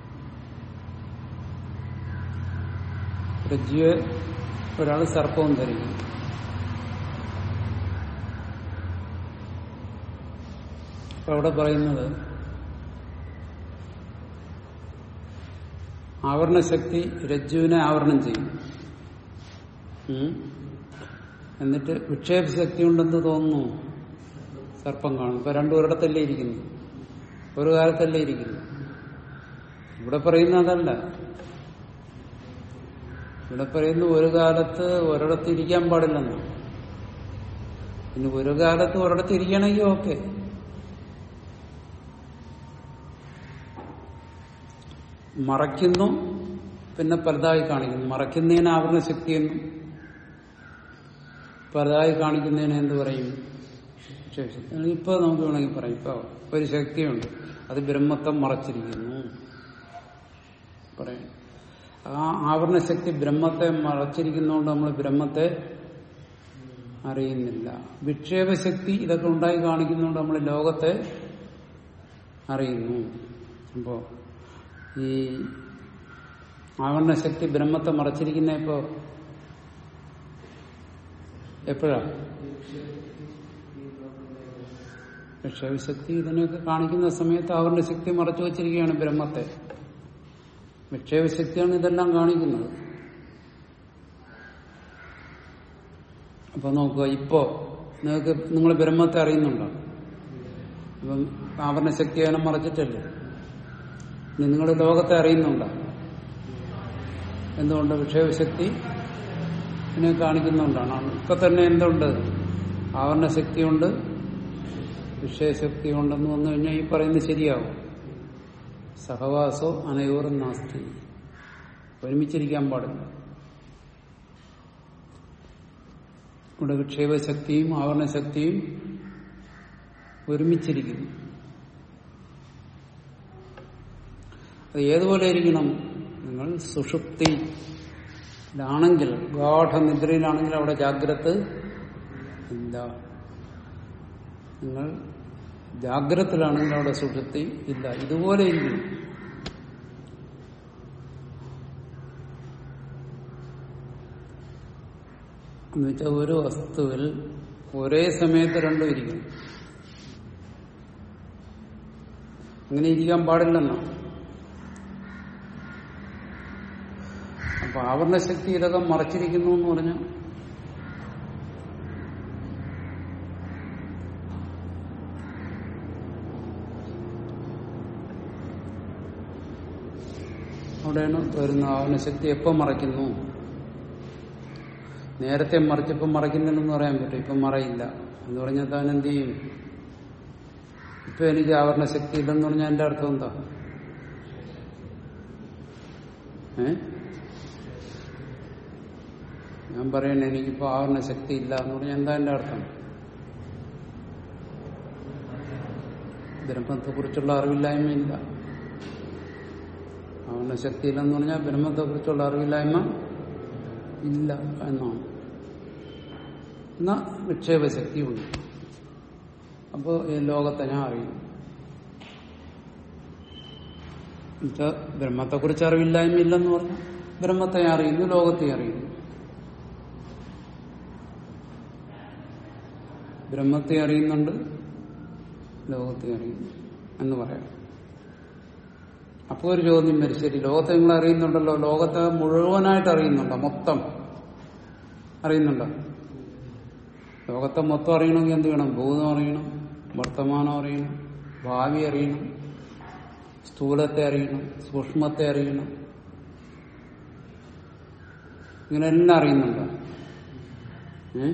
രജ്ജുവെ ഒരാൾ സർപ്പവും ധരിക്കും അപ്പൊ അവിടെ പറയുന്നത് ആവരണശക്തി രജ്ജുവിനെ ആവരണം ചെയ്യും ഉം. എന്നിട്ട് വിക്ഷേപ ശക്തി ഉണ്ടെന്ന് തോന്നുന്നു സർപ്പം കാണും ഇപ്പൊ രണ്ടു ഒരിടത്തല്ലേ ഇരിക്കുന്നു ഒരു കാലത്തല്ലേ ഇരിക്കുന്നു ഇവിടെ പറയുന്ന അതല്ല ഇവിടെ പറയുന്നു ഒരു കാലത്ത് ഒരിടത്ത് ഇരിക്കാൻ പാടില്ലെന്ന് ഇനി ഒരു കാലത്ത് ഒരിടത്ത് ഇരിക്കണമെങ്കിൽ ഓക്കെ മറയ്ക്കുന്നു പിന്നെ പലതായി കാണിക്കുന്നു മറയ്ക്കുന്നതിന് ആവരണ ശക്തിയെന്നും പലതായി കാണിക്കുന്നതിന് എന്ത് പറയും ശേഷി ഇപ്പൊ നമുക്ക് വേണമെങ്കിൽ പറയാം ഇപ്പൊ ഒരു ശക്തിയുണ്ട് അത് ബ്രഹ്മത്തെ മറച്ചിരിക്കുന്നു പറയാം ആ ആവരണ ശക്തി ബ്രഹ്മത്തെ മറച്ചിരിക്കുന്നതുകൊണ്ട് നമ്മൾ ബ്രഹ്മത്തെ അറിയുന്നില്ല വിക്ഷേപ ശക്തി ഇതൊക്കെ ഉണ്ടായി കാണിക്കുന്നതുകൊണ്ട് നമ്മൾ ലോകത്തെ അറിയുന്നു അപ്പോ ഈ ആവരണ ശക്തി ബ്രഹ്മത്തെ മറച്ചിരിക്കുന്ന ഇപ്പോ എപ്പോഴാ വിക്ഷേപശക്തി ഇതിനെയൊക്കെ കാണിക്കുന്ന സമയത്ത് ആവരണ ശക്തി മറച്ചു വച്ചിരിക്കുകയാണ് ബ്രഹ്മത്തെ വിക്ഷേപശക്തിയാണ് ഇതെല്ലാം കാണിക്കുന്നത് അപ്പൊ നോക്കുക ഇപ്പോ നിങ്ങൾക്ക് നിങ്ങൾ ബ്രഹ്മത്തെ അറിയുന്നുണ്ടോ അപ്പം ആവരണ ശക്തി അതിനെ മറച്ചിട്ടല്ലേ ഇനി നിങ്ങൾ ലോകത്തെ അറിയുന്നുണ്ടോ എന്തുകൊണ്ട് വിക്ഷേപശക്തി ഇതിനെ കാണിക്കുന്നുണ്ടാണ് ഇപ്പൊ തന്നെ എന്തുണ്ട് ആവരണ ശക്തിയുണ്ട് വിഷയശക്തി ഉണ്ടെന്ന് വന്നു കഴിഞ്ഞാൽ ഈ പറയുന്നത് ശരിയാവും സഹവാസോ അനയോറും നാസ്തി ഒരുമിച്ചിരിക്കാൻ പാടില്ല ഇവിടെ വിക്ഷേപശക്തിയും ആവരണശക്തിയും ഒരുമിച്ചിരിക്കുന്നു അത് ഏതുപോലെ ഇരിക്കണം നിങ്ങൾ സുഷുപ്തിയിലാണെങ്കിൽ ഗാഠനിദ്രയിലാണെങ്കിൽ അവിടെ ജാഗ്രത ഇല്ല നിങ്ങൾ ജാഗ്രതത്തിലാണെങ്കിൽ അവിടെ സുഷുപ്തി ഇല്ല ഇതുപോലെ ഇരിക്കും എന്നുവെച്ചാൽ ഒരു വസ്തുവിൽ ഒരേ സമയത്ത് രണ്ടും ഇരിക്കും അങ്ങനെ ഇരിക്കാൻ പാടില്ലെന്നാണ് അപ്പൊ ആവരണശക്തി ഇതൊക്കെ മറച്ചിരിക്കുന്നു എന്ന് പറഞ്ഞാൽ അവിടെയാണ് വരുന്ന ആവരണശക്തി എപ്പം മറയ്ക്കുന്നു നേരത്തെ മറിച്ചപ്പം മറയ്ക്കുന്നില്ലെന്ന് പറയാൻ പറ്റും ഇപ്പം മറയില്ല എന്ന് പറഞ്ഞാൽ താൻ എന്ത് ചെയ്യും ഇപ്പൊ എനിക്ക് ആവരണ ശക്തി ഇല്ലെന്ന് പറഞ്ഞാൽ എന്റെ അർത്ഥം എന്താ ഏ ഞാൻ പറയണേ എനിക്കിപ്പോ ആവരണ ശക്തി ഇല്ല എന്ന് പറഞ്ഞാൽ എന്താ എന്റെ അർത്ഥം ബ്രഹ്മത്തെ കുറിച്ചുള്ള അറിവില്ലായ്മയില്ല ആവരണ ശക്തി ഇല്ലെന്ന് പറഞ്ഞാൽ ബ്രഹ്മത്തെ കുറിച്ചുള്ള അറിവില്ലായ്മ ഇല്ല എന്നാണ് എന്നാ നിക്ഷേപശക്തി ഉണ്ട് അപ്പോൾ ഈ ലോകത്തെ ഞാൻ അറിയും എന്നുവെച്ചാൽ ബ്രഹ്മത്തെക്കുറിച്ച് അറിവില്ലായ്മ ഇല്ലെന്ന് പറഞ്ഞാൽ ബ്രഹ്മത്തെ അറിയുന്നു ലോകത്തെ അറിയുന്നു ബ്രഹ്മത്തെ അറിയുന്നുണ്ട് ലോകത്തെ അറിയുന്നു എന്ന് പറയാം അപ്പോൾ ഒരു ചോദ്യം വരും ശരി ലോകത്തെ നിങ്ങൾ അറിയുന്നുണ്ടല്ലോ ലോകത്തെ മുഴുവനായിട്ട് അറിയുന്നുണ്ടോ മൊത്തം അറിയുന്നുണ്ടോ ലോകത്തെ മൊത്തം അറിയണമെങ്കിൽ എന്ത് വേണം ഭൂതം അറിയണം വർത്തമാനം അറിയണം ഭാവി അറിയണം സ്ഥൂലത്തെ അറിയണം സൂക്ഷ്മത്തെ അറിയണം ഇങ്ങനെ എല്ലാം അറിയുന്നുണ്ടോ ഏ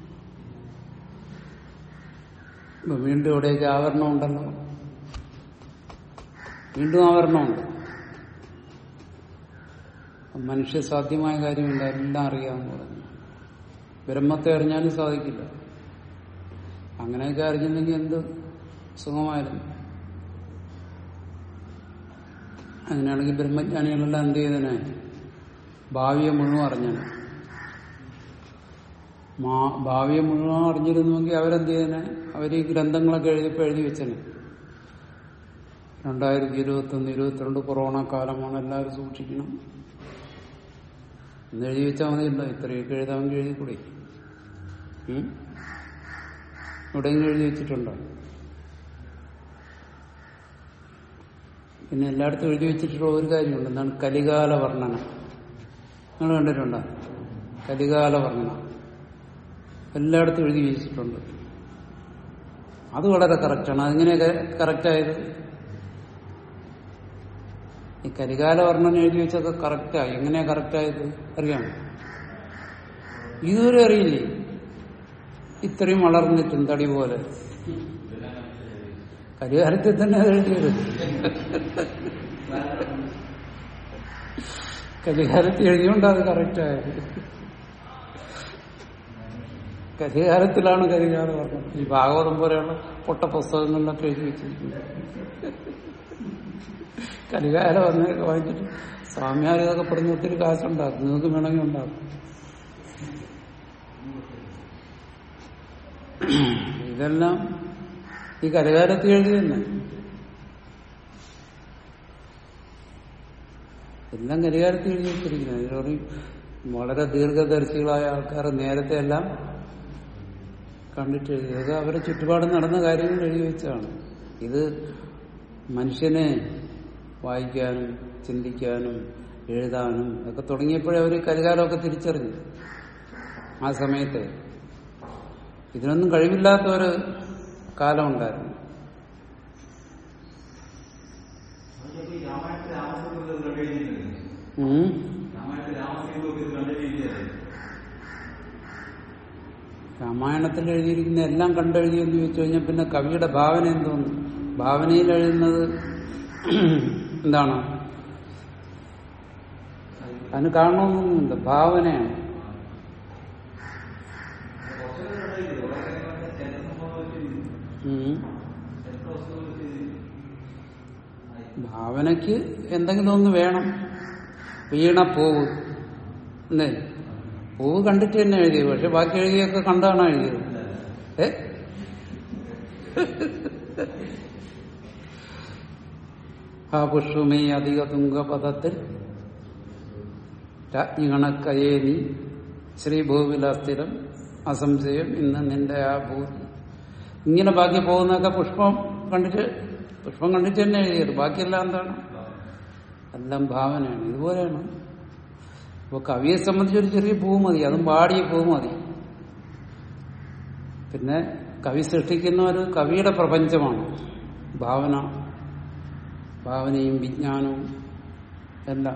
ഇപ്പൊ വീണ്ടും ഇവിടേക്ക് ആവരണം ഉണ്ടല്ലോ വീണ്ടും ആവരണമുണ്ട് മനുഷ്യ സാധ്യമായ കാര്യമില്ല എല്ലാം അറിയാമെന്ന് പറഞ്ഞു ബ്രഹ്മത്തെ അറിഞ്ഞാലും സാധിക്കില്ല അങ്ങനെയൊക്കെ അറിഞ്ഞില്ലെങ്കിൽ എന്ത് സുഖമായിരുന്നു അങ്ങനെയാണെങ്കിൽ ബ്രഹ്മജ്ഞാനികളെല്ലാം എന്ത് ചെയ്തനെ ഭാവിയെ മുഴുവൻ അറിഞ്ഞാണ് മാ- ഭാവിയെ മുഴുവൻ അറിഞ്ഞിരുന്നുവെങ്കിൽ അവരെന്ത് ചെയ്തനെ അവർ ഈ ഗ്രന്ഥങ്ങളൊക്കെ എഴുതിയപ്പോൾ എഴുതി വെച്ചനെ രണ്ടായിരത്തി ഇരുപത്തി ഒന്ന് ഇരുപത്തിരണ്ട് കൊറോണ കാലമാണ് എല്ലാവരും സൂക്ഷിക്കണം എന്ന് എഴുതി വെച്ചാൽ മതിയല്ലോ ഇത്രയൊക്കെ എഴുതാമെങ്കിൽ എഴുതി കൂടി ഉം? എവിടെയെങ്കിലും എഴുതി വെച്ചിട്ടുണ്ടോ പിന്നെ എല്ലായിടത്തും എഴുതി വെച്ചിട്ടുള്ള ഒരു കാര്യമുണ്ട് എന്താണ് കലികാല വർണ്ണന നിങ്ങൾ കണ്ടിട്ടുണ്ടോ കലികാല വർണ്ണന എല്ലായിടത്തും എഴുതി വെച്ചിട്ടുണ്ട് അത് വളരെ കറക്റ്റാണ് അതെങ്ങനെയൊക്കെ കറക്റ്റായത് ഈ കരികാല വർണ്ണന എഴുതി വെച്ചൊക്കെ കറക്റ്റായി എങ്ങനെയാ കറക്റ്റായത് അറിയാമോ ഇതുവരെ അറിയില്ലേ ഇത്രയും വളർന്നിട്ടും തടി പോലെ കരികാലത്തിൽ തന്നെ അത് എഴുതിയത് കരികാലത്ത് എഴുതിയോണ്ട് അത് കറക്റ്റായത് കരികാലത്തിലാണ് കരികാലം പറഞ്ഞത് ഈ ഭാഗവതം പോലെയുള്ള പൊട്ട പുസ്തകങ്ങളിലൊക്കെ എഴുതി വെച്ചിരിക്കുന്നത് കരികാലം വന്നൊക്കെ വാങ്ങിച്ചിട്ട് സ്വാമിയാർ ഇതൊക്കെ പറഞ്ഞ് ഒത്തിരി കാശുണ്ടാക്കും നിങ്ങൾക്ക് വേണമെങ്കിൽ ഉണ്ടാക്കും ഇതെല്ലാം ഈ കരികാലത്ത് എഴുതി തന്നെ എല്ലാം കരികാലത്ത് എഴുതി വെച്ചിരിക്കുന്നത് ഇതിലൊരു വളരെ ദീർഘദർശികളായ ആൾക്കാർ നേരത്തെ എല്ലാം കണ്ടിട്ട് എഴുതി അത് അവരുടെ ചുറ്റുപാട് നടന്ന കാര്യങ്ങൾ എഴുതി വെച്ചതാണ് ഇത് മനുഷ്യനെ വായിക്കാനും ചിന്തിക്കാനും എഴുതാനും ഒക്കെ തുടങ്ങിയപ്പോഴേ അവർ കരികാലമൊക്കെ തിരിച്ചറിഞ്ഞു ആ സമയത്ത് ഇതിനൊന്നും കഴിവില്ലാത്ത ഒരു കാലം ഉണ്ടായിരുന്നു ഈ രാമായണത്തിൽ രാമസീത ഇത് കണ്ടുകഴിഞ്ഞിട്ടില്ലേ? ഉം. രാമായണത്തിൽ രാമസീതയൊക്കെ ഇത് കണ്ടുകഴിഞ്ഞിട്ടില്ലേ? രാമായണത്തിൽ എഴുതിയിരിക്കുന്ന എല്ലാം കണ്ടെഴുതിയെന്ന് ചോദിച്ചു കഴിഞ്ഞാൽ പിന്നെ കവിയുടെ ഭാവന എന്തോന്നു ഭാവനയിൽ എഴുതുന്നത് എന്താണ് അതിന് കാണണമെന്നൊന്നുമില്ല ഭാവനയാണ് കുറച്ചുകൂടെ കണ്ടുകഴിഞ്ഞില്ലേ? കുറെ കാര്യങ്ങളൊക്കെ ചരിത്ര സംഭവം വെച്ച് ഉം. ചരിത്ര വസ്തുക്കൾ വെച്ച് ഭാവനയ്ക്ക് എന്തെങ്കിലും ഒന്ന് വേണം വീണ പൂവ് എന്നേ പൂവ് കണ്ടിട്ട് തന്നെ എഴുതിയത് പക്ഷെ ബാക്കി എഴുതിയൊക്കെ കണ്ടാണ് എഴുതിയത് ഏ ആ പുഷ്പമേ അധിക തുങ്കപദത്തിൽ രാജ്ഞികണക്കയേ നീ ശ്രീഭൂവിലാസ്ഥിരം അസംശയം ഇന്ന് നിന്റെ ആ ഭൂതി ഇങ്ങനെ ബാക്കി പോകുന്നതൊക്കെ പുഷ്പം കണ്ടിട്ട് പുഷ്പം കണ്ടിട്ട് തന്നെ എഴുതിയത് ബാക്കിയെല്ലാം എന്താണ് എല്ലാം ഭാവനയാണ് ഇതുപോലെയാണ് അപ്പോൾ കവിയെ സംബന്ധിച്ച് ഒരു ചെറിയ പൂ മതി അതും പാടിയ പൂ മതി പിന്നെ കവി സൃഷ്ടിക്കുന്ന ഒരു കവിയുടെ പ്രപഞ്ചമാണ് ഭാവന ഭാവനയും വിജ്ഞാനവും എല്ലാം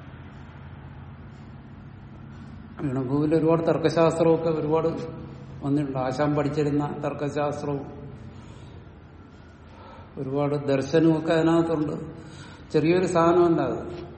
വീണഭൂവിൽ ഒരുപാട് തർക്കശാസ്ത്രമൊക്കെ ഒരുപാട് വന്നിട്ടുണ്ട് ആശാൻ പഠിച്ചിരുന്ന തർക്കശാസ്ത്രവും ഒരുപാട് ദർശനവും ഒക്കെ അതിനകത്തുണ്ട് ചെറിയൊരു സാധനമല്ല അത്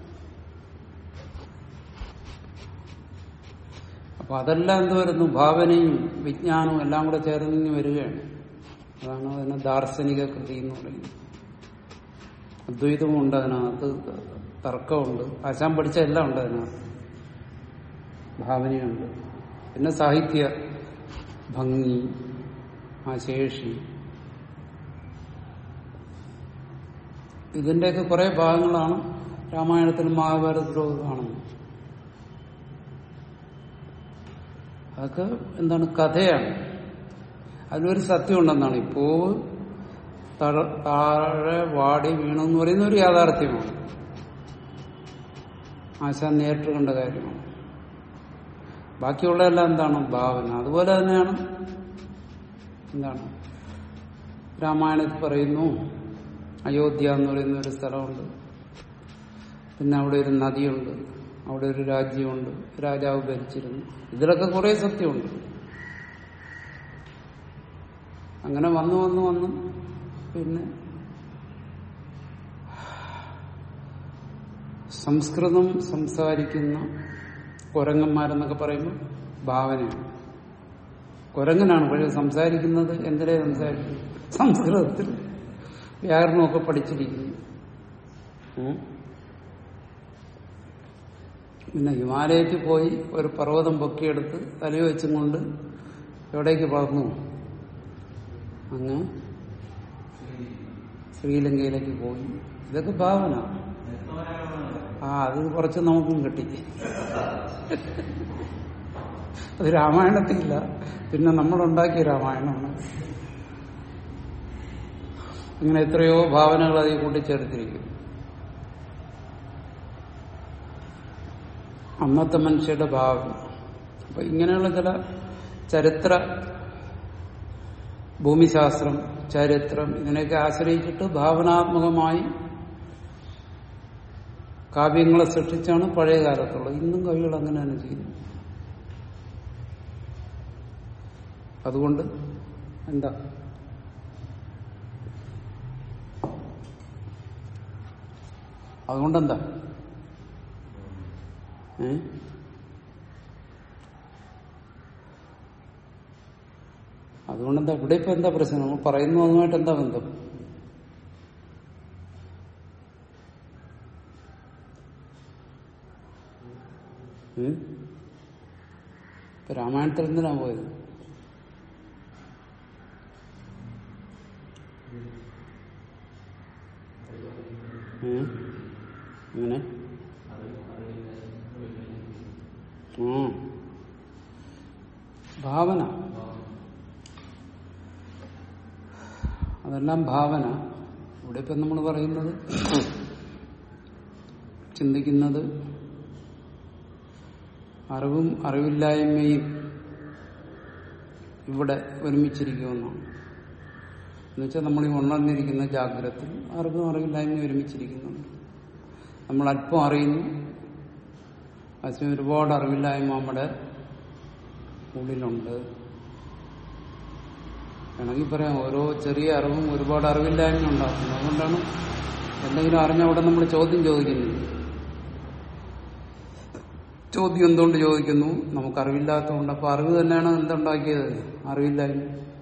അപ്പൊ അതെല്ലാം എന്ത് വരുന്നു ഭാവനയും വിജ്ഞാനവും എല്ലാം കൂടെ ചേർന്ന് വരികയാണ് അതാണ് അതിനെ ദാർശനിക കൃതി എന്ന് പറയുന്നത് അദ്വൈതമുണ്ട് അതിനകത്ത് തർക്കമുണ്ട് ആശാൻ പഠിച്ച എല്ലാം ഉണ്ട് അതിനകത്ത് ഭാവനയുണ്ട് പിന്നെ സാഹിത്യ ഭംഗി ആ ശേഷി ഇതിന്റെയൊക്കെ കുറെ ഭാഗങ്ങളാണ് രാമായണത്തിലും മഹാഭാരതത്തിലും ഒക്കെ കാണുന്നത് അതൊക്കെ എന്താണ് കഥയാണ് അതിലൊരു സത്യം ഉണ്ടെന്നാണ് ഈ പൂവ് താഴ- താഴെ വാടി വീണു എന്ന് പറയുന്ന ഒരു യാഥാർത്ഥ്യമാണ് ആശാൻ നേരിട്ട് കണ്ട കാര്യമാണ് ബാക്കിയുള്ളതെല്ലാം എന്താണ് ഭാവന അതുപോലെ തന്നെയാണ് എന്താണ് രാമായണത്തിൽ പറയുന്നു അയോധ്യ എന്ന് പറയുന്ന ഒരു സ്ഥലമുണ്ട് പിന്നെ അവിടെ ഒരു നദിയുണ്ട് അവിടെ ഒരു രാജ്യമുണ്ട് രാജാവ് ഭരിച്ചിരുന്നു ഇതിലൊക്കെ കുറെ സത്യമുണ്ട് അങ്ങനെ വന്നു വന്നു വന്നു പിന്നെ സംസ്കൃതം സംസാരിക്കുന്ന കുരങ്ങന്മാരെന്നൊക്കെ പറയുമ്പോൾ ഭാവനയാണ് കുരങ്ങനാണ് പക്ഷെ സംസാരിക്കുന്നത് എന്തിനെ സംസാരിക്കുന്നു സംസ്കൃതത്തിൽ വ്യാകരണമൊക്കെ പഠിച്ചിരിക്കുന്നു ഉം. പിന്നെ ഹിമാലയത്തിൽ പോയി ഒരു പർവ്വതം പൊക്കിയെടുത്ത് തലയിൽ വെച്ചും കൊണ്ട് എവിടേക്ക് പറന്നു അങ്ങ് ശ്രീലങ്കയിലേക്ക് പോയി ഇതൊക്കെ ഭാവന ആ അത് കുറച്ച് നമുക്കും കിട്ടി അത് രാമായണത്തില്ല പിന്നെ നമ്മളുണ്ടാക്കിയ രാമായണമാണ് അങ്ങനെ എത്രയോ ഭാവനകൾ അതിൽ കൂട്ടിച്ചേർത്തിരിക്കും അന്നത്തെ മനുഷ്യരുടെ ഭാവന അപ്പൊ ഇങ്ങനെയുള്ള ചില ചരിത്ര ഭൂമിശാസ്ത്രം ചരിത്രം ഇതിനെയൊക്കെ ആശ്രയിച്ചിട്ട് ഭാവനാത്മകമായി കാവ്യങ്ങളെ സൃഷ്ടിച്ചാണ് പഴയ കാലത്തുള്ളത് ഇന്നും കവികൾ അങ്ങനെ തന്നെ ചെയ്യുന്നു അതുകൊണ്ട് എന്താ അതുകൊണ്ടെന്താ ഏ അതുകൊണ്ടെന്താ ഇവിടെ ഇപ്പൊ എന്താ പ്രശ്നം നമ്മൾ പറയുന്നു അതുമായിട്ട് എന്താ ബന്ധം ഉം? ഇപ്പൊ രാമായണത്തിൽ എന്തിനാ പോയത് ഉം? അങ്ങനെ ഉം. ഭാവന അതെല്ലാം ഭാവന ഇവിടെ ഇപ്പം നമ്മൾ പറയുന്നത് ചിന്തിക്കുന്നത് അറിവും അറിവില്ലായ്മയും ഇവിടെ ഒരുമിച്ചിരിക്കുമെന്നാണ് എന്നുവെച്ചാൽ നമ്മൾ ഈ ഉണർന്നിരിക്കുന്ന ജാഗ്രതത്തിൽ അറിവും അറിവില്ലായ്മയും ഒരുമിച്ചിരിക്കുന്നുണ്ട് നമ്മൾ അല്പം അറിയുന്നു അതിന് ഒരുപാട് അറിവില്ലായ്മ നമ്മുടെ ഉള്ളിലുണ്ട് വേണമെങ്കിൽ പറയാം ഓരോ ചെറിയ അറിവും ഒരുപാട് അറിവില്ലായ്മ ഉണ്ടാക്കുന്നു അതുകൊണ്ടാണ് എന്തെങ്കിലും അറിഞ്ഞ അവിടെ നമ്മൾ ചോദ്യം ചോദിക്കുന്നത് ചോദ്യം എന്തുകൊണ്ട് ചോദിക്കുന്നു നമുക്ക് അറിവില്ലാത്തതുകൊണ്ട് അപ്പൊ അറിവ് തന്നെയാണ് എന്തുണ്ടാക്കിയത് അറിവില്ലായ്മ